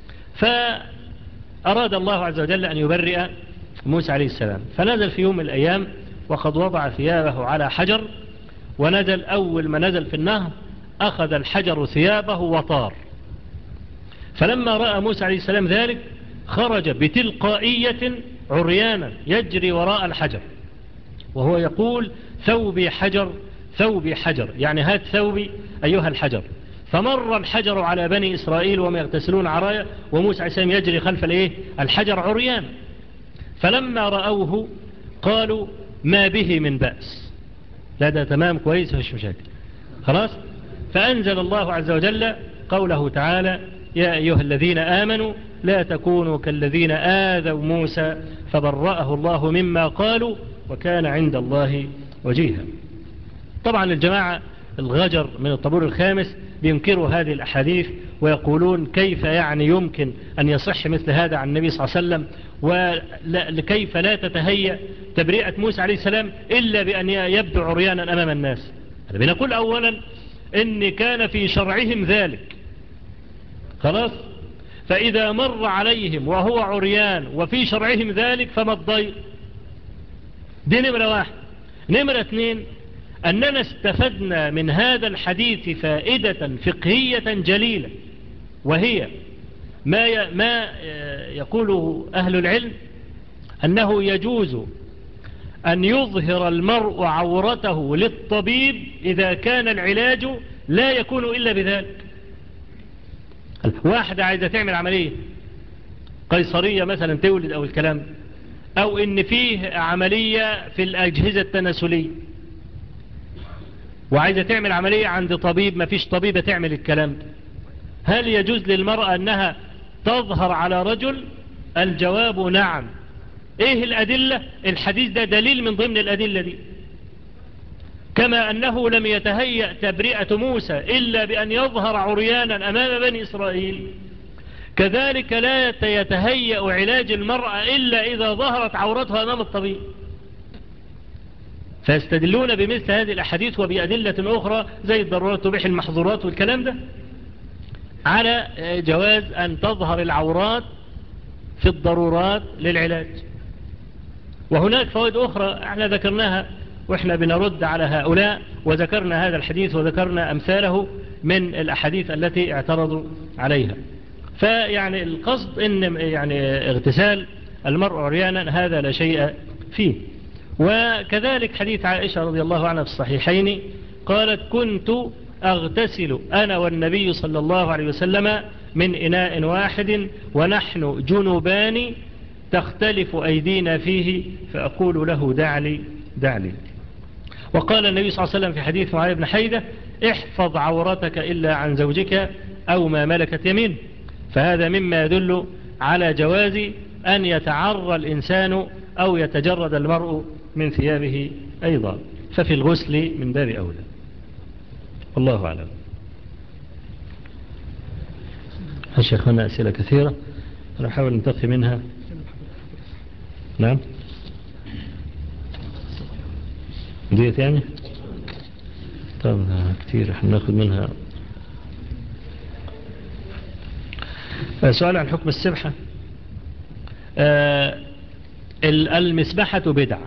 فأراد الله عز وجل أن يبرئ موسى عليه السلام فنزل في يوم من الأيام وقد وضع ثيابه على حجر ونزل أول ما نزل في النهر أخذ الحجر ثيابه وطار فلما رأى موسى عليه السلام ذلك خرج بتلقائية عريانا يجري وراء الحجر وهو يقول ثوبي حجر ثوبي حجر يعني هات ثوبي أيها الحجر فمر الحجر على بني إسرائيل وهم يغتسلون عرايا وموسى عليه السلام يجري خلف الايه الحجر عريان فلما رأوه قالوا ما به من بأس لا ده تمام كويس مش مشاكل خلاص فأنزل الله عز وجل قوله تعالى يا أيها الذين آمنوا لا تكونوا كالذين آذوا موسى فبرأه الله مما قالوا وكان عند الله وجيها طبعا الجماعة الغجر من الطابور الخامس بينكروا هذه الأحاديث ويقولون كيف يعني يمكن أن يصح مثل هذا عن النبي صلى الله عليه وسلم وكيف لا تتهيأ تبرئة موسى عليه السلام إلا بأن يبدو عريانا أمام الناس بنقول أولا إن كان في شرعهم ذلك خلاص فإذا مر عليهم وهو عريان وفي شرعهم ذلك فما الضير دي نمرة واحد نمرة اثنين أننا استفدنا من هذا الحديث فائدة فقهية جليلة وهي ما ما يقوله أهل العلم أنه يجوز أن يظهر المرء عورته للطبيب إذا كان العلاج لا يكون إلا بذلك واحدة عايزة تعمل عملية قيصرية مثلا تولد أو الكلام أو إن فيه عملية في الأجهزة التناسلية وعايزة تعمل عملية عند طبيب ما فيش طبيبة تعمل الكلام ده هل يجوز للمرأة أنها تظهر على رجل الجواب نعم ايه الأدلة الحديث ده دليل من ضمن الأدلة دي كما أنه لم يتهيأ تبرئة موسى إلا بأن يظهر عريانا أمام بني إسرائيل كذلك لا يتهيأ علاج المرأة إلا إذا ظهرت عورتها أمام الطبيب فيستدلون بمثل هذه الأحاديث وبأدلة أخرى زي الضرورات تبيح المحظورات والكلام ده على جواز أن تظهر العورات في الضرورات للعلاج وهناك فوائد أخرى احنا ذكرناها واحنا بنرد على هؤلاء وذكرنا هذا الحديث وذكرنا أمثاله من الأحاديث التي اعترضوا عليها فيعني القصد ان يعني اغتسال المرء عريانا هذا لا شيء فيه وكذلك حديث عائشة رضي الله عنها في الصحيحين قالت كنت أغتسل أنا والنبي صلى الله عليه وسلم من إناء واحد ونحن جنوبان تختلف أيدينا فيه فأقول له دعلي دعلي وقال النبي صلى الله عليه وسلم في حديث معاذ بن حيدة احفظ عورتك إلا عن زوجك أو ما ملكت يمين فهذا مما يدل على جواز أن يتعرى الإنسان أو يتجرد المرء من ثيابه أيضا ففي الغسل من باب أولى والله أعلم الشيخ أسئلة كثيرة أنا أحاول ننتقي منها نعم ديت يعني طب كثير احنا ناخذ منها سؤال عن حكم السبحة آه المسبحة بدعة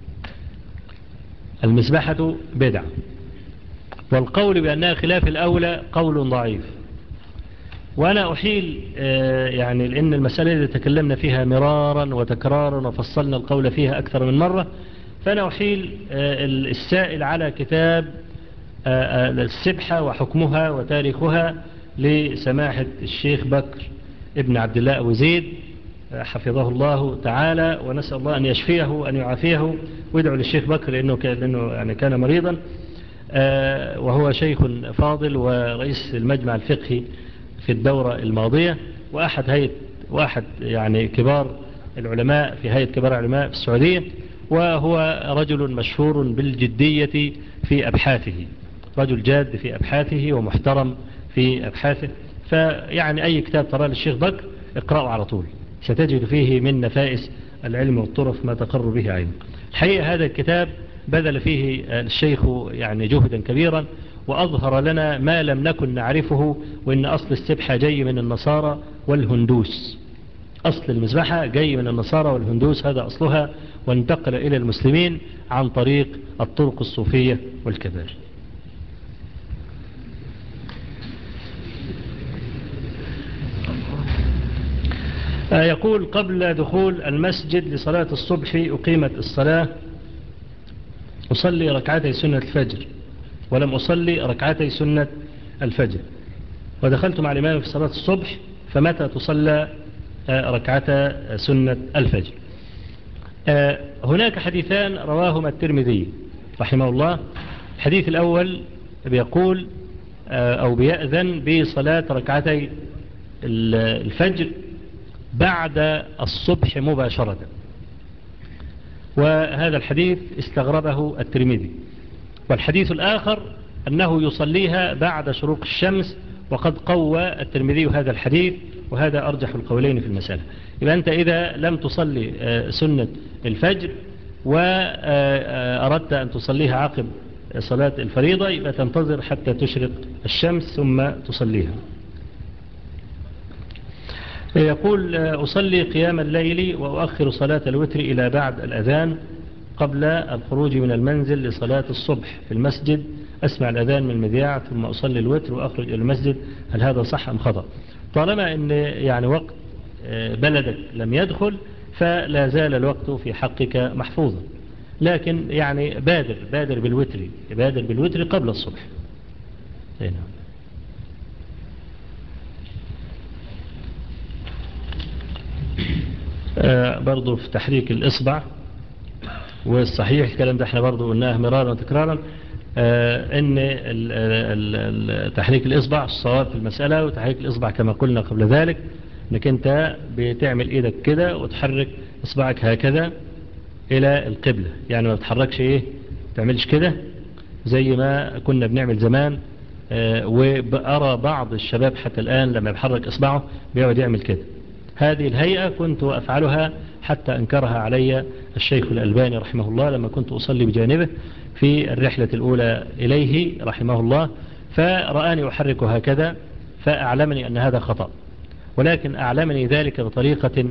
المسبحة بدعة والقول بأنها خلاف الأولى قول ضعيف وأنا أحيل آه يعني لأن المسألة اللي تكلمنا فيها مرارا وتكرارا وفصلنا القول فيها أكثر من مرة فأنا أحيل آه السائل على كتاب السبحة وحكمها وتاريخها لسماحة الشيخ بكر ابن عبد الله أبو زيد حفظه الله تعالى ونسأل الله أن يشفيه أن يعافيه ويدعو للشيخ بكر لأنه كان, لأنه يعني كان مريضا وهو شيخ فاضل ورئيس المجمع الفقهي في الدورة الماضية وأحد هيئة وأحد يعني كبار العلماء في هيئة كبار العلماء في السعودية وهو رجل مشهور بالجدية في أبحاثه رجل جاد في أبحاثه ومحترم في أبحاثه فيعني أي كتاب ترى للشيخ بكر اقرأه على طول ستجد فيه من نفائس العلم والطرف ما تقر به عين الحقيقة هذا الكتاب بذل فيه الشيخ يعني جهدا كبيرا وأظهر لنا ما لم نكن نعرفه وإن أصل السبحة جاي من النصارى والهندوس أصل المزبحة جاي من النصارى والهندوس هذا أصلها وانتقل إلى المسلمين عن طريق الطرق الصوفية والكبار يقول قبل دخول المسجد لصلاة الصبح أقيمت الصلاة أصلي ركعتي سنة الفجر ولم أصلي ركعتي سنة الفجر ودخلت مع الإمام في صلاة الصبح فمتى تصلى ركعتا سنة الفجر هناك حديثان رواهما الترمذي رحمه الله الحديث الأول بيقول أو بيأذن بصلاة ركعتي الفجر بعد الصبح مباشرة وهذا الحديث استغربه الترمذي والحديث الآخر أنه يصليها بعد شروق الشمس وقد قوى الترمذي هذا الحديث وهذا أرجح القولين في المسألة يبقى أنت إذا لم تصلي سنة الفجر وأردت أن تصليها عقب صلاة الفريضة يبقى تنتظر حتى تشرق الشمس ثم تصليها يقول أصلي قيام الليل وأؤخر صلاة الوتر إلى بعد الأذان قبل الخروج من المنزل لصلاة الصبح في المسجد أسمع الأذان من المذياع ثم أصلي الوتر وأخرج إلى المسجد هل هذا صح أم خطأ طالما أن يعني وقت بلدك لم يدخل فلا زال الوقت في حقك محفوظا لكن يعني بادر بادر بالوتر بادر بالوتر قبل الصبح نعم آه برضو في تحريك الإصبع والصحيح الكلام ده احنا برضو قلناه مرارا وتكرارا آه ان ال ال تحريك الإصبع الصواب في المسألة وتحريك الإصبع كما قلنا قبل ذلك انك انت بتعمل ايدك كده وتحرك اصبعك هكذا الى القبلة يعني ما بتحركش ايه تعملش كده زي ما كنا بنعمل زمان آه وأرى بعض الشباب حتى الآن لما يحرك إصبعه بيقعد يعمل كده هذه الهيئة كنت أفعلها حتى أنكرها علي الشيخ الألباني رحمه الله لما كنت أصلي بجانبه في الرحلة الأولى إليه رحمه الله فرآني أحرك هكذا فأعلمني أن هذا خطأ ولكن أعلمني ذلك بطريقة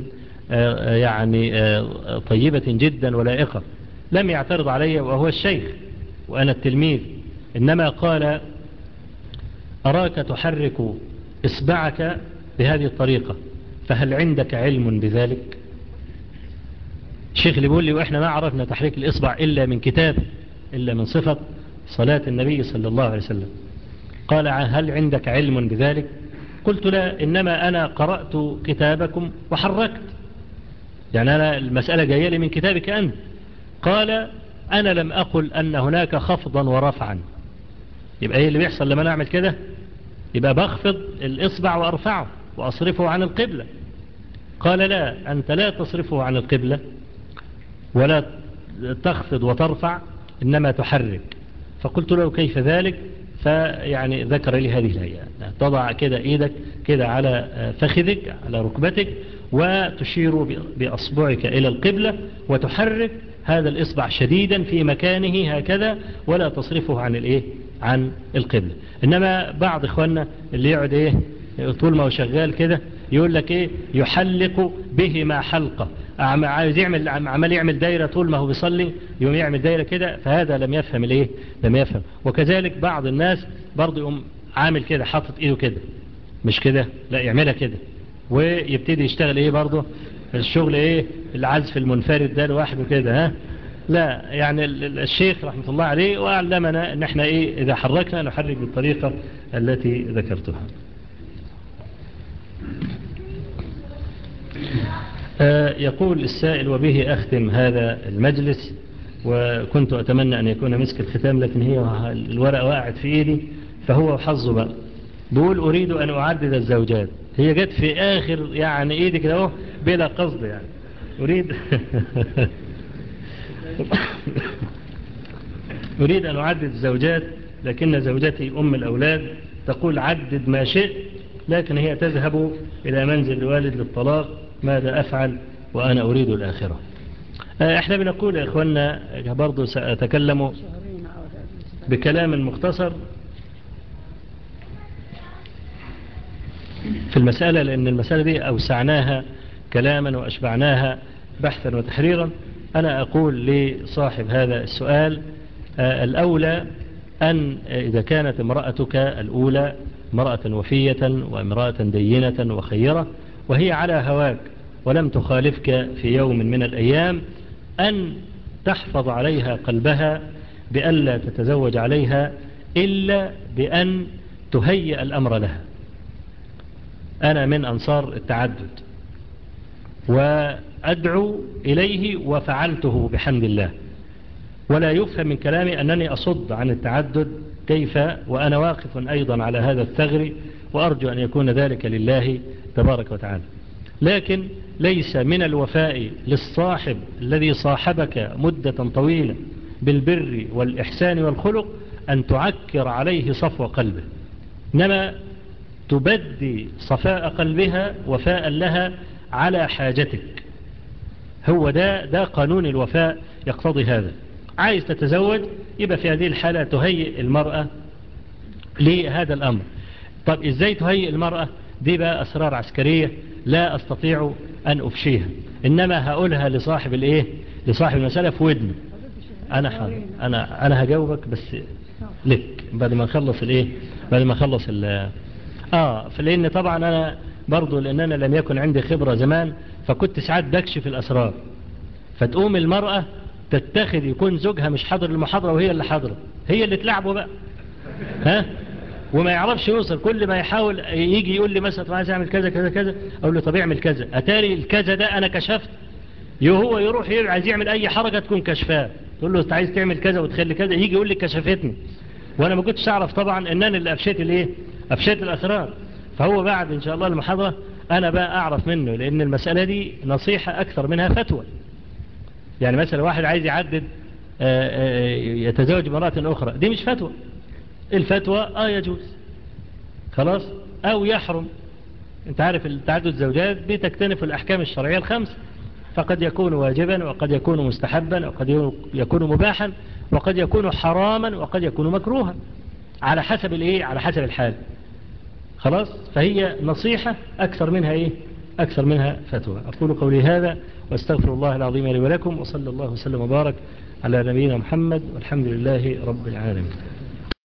يعني طيبة جدا ولائقة لم يعترض علي وهو الشيخ وأنا التلميذ إنما قال أراك تحرك إصبعك بهذه الطريقة فهل عندك علم بذلك الشيخ اللي بيقول لي وإحنا ما عرفنا تحريك الإصبع إلا من كتاب إلا من صفة صلاة النبي صلى الله عليه وسلم قال هل عندك علم بذلك قلت لا إنما أنا قرأت كتابكم وحركت يعني أنا المسألة جاية لي من كتابك أنت قال أنا لم أقل أن هناك خفضا ورفعا يبقى إيه اللي بيحصل لما نعمل كده يبقى بخفض الإصبع وأرفعه وأصرفه عن القبلة قال لا أنت لا تصرفه عن القبلة ولا تخفض وترفع إنما تحرك فقلت له كيف ذلك فيعني ذكر لي هذه الآية تضع كده إيدك كده على فخذك على ركبتك وتشير بأصبعك إلى القبلة وتحرك هذا الإصبع شديدا في مكانه هكذا ولا تصرفه عن الإيه عن القبلة إنما بعض إخواننا اللي يقعد إيه طول ما هو شغال كده يقول لك إيه يحلق به ما حلقة عايز يعمل عمال يعمل دايرة طول ما هو بيصلي يوم يعمل دايرة كده فهذا لم يفهم الايه لم يفهم وكذلك بعض الناس برضه يقوم عامل كده حاطط ايده كده مش كده لا يعملها كده ويبتدي يشتغل ايه برضه الشغل ايه العزف المنفرد ده لوحده كده ها لا يعني الشيخ رحمة الله عليه وعلمنا ان احنا ايه اذا حركنا نحرك بالطريقة التي ذكرتها يقول السائل وبه أختم هذا المجلس وكنت أتمنى أن يكون مسك الختام لكن هي الورقة وقعت في إيدي فهو حظه بقى بقول أريد أن أعدد الزوجات هي جت في آخر يعني إيدي كده اهو بلا قصد يعني أريد أريد أن أعدد الزوجات لكن زوجتي أم الأولاد تقول عدد ما شئت لكن هي تذهب إلى منزل الوالد للطلاق ماذا أفعل وأنا أريد الآخرة احنا بنقول يا إخوانا برضو سأتكلم بكلام مختصر في المسألة لأن المسألة دي أوسعناها كلاما وأشبعناها بحثا وتحريرا أنا أقول لصاحب هذا السؤال الأولى أن إذا كانت امرأتك الأولى امرأة وفية وامرأة دينة وخيرة وهي على هواك ولم تخالفك في يوم من الأيام أن تحفظ عليها قلبها بألا تتزوج عليها إلا بأن تهيئ الأمر لها أنا من أنصار التعدد وأدعو إليه وفعلته بحمد الله ولا يفهم من كلامي أنني أصد عن التعدد كيف وأنا واقف أيضا على هذا الثغر وأرجو أن يكون ذلك لله تبارك وتعالى لكن ليس من الوفاء للصاحب الذي صاحبك مدة طويلة بالبر والإحسان والخلق أن تعكر عليه صفو قلبه إنما تبدي صفاء قلبها وفاء لها على حاجتك هو ده, ده قانون الوفاء يقتضي هذا عايز تتزوج يبقى في هذه الحالة تهيئ المرأة لهذا الأمر طب إزاي تهيئ المرأة دي بقى أسرار عسكرية لا أستطيع أن أفشيها إنما هقولها لصاحب الإيه لصاحب المسألة في ودنه أنا حاضر أنا أنا هجاوبك بس لك بعد ما نخلص الإيه بعد ما نخلص ال آه فلأن طبعا أنا برضو لأن أنا لم يكن عندي خبرة زمان فكنت ساعات بكشف الأسرار فتقوم المرأة تتخذ يكون زوجها مش حاضر المحاضرة وهي اللي حاضرة هي اللي تلعبه بقى ها وما يعرفش يوصل كل ما يحاول يجي يقول لي مثلا عايز اعمل كذا كذا كذا اقول له طب اعمل كذا اتاري الكذا ده انا كشفت هو يروح عايز يعمل اي حركة تكون كشفاه تقول له انت عايز تعمل كذا وتخلي كذا يجي يقول لي كشفتني وانا ما كنتش اعرف طبعا ان انا اللي افشيت الايه افشيت الاسرار فهو بعد ان شاء الله المحاضرة انا بقى اعرف منه لان المسألة دي نصيحة اكثر منها فتوى يعني مثلا واحد عايز يعدد يتزوج مرات اخرى دي مش فتوى الفتوى اه يجوز خلاص او يحرم انت عارف التعدد الزوجات بتكتنف الاحكام الشرعية الخمس فقد يكون واجبا وقد يكون مستحبا وقد يكون مباحا وقد يكون حراما وقد يكون مكروها على حسب الايه على حسب الحال خلاص فهي نصيحة اكثر منها ايه أكثر منها فتوى أقول قولي هذا واستغفر الله العظيم لي ولكم وصلى الله وسلم وبارك على نبينا محمد والحمد لله رب العالمين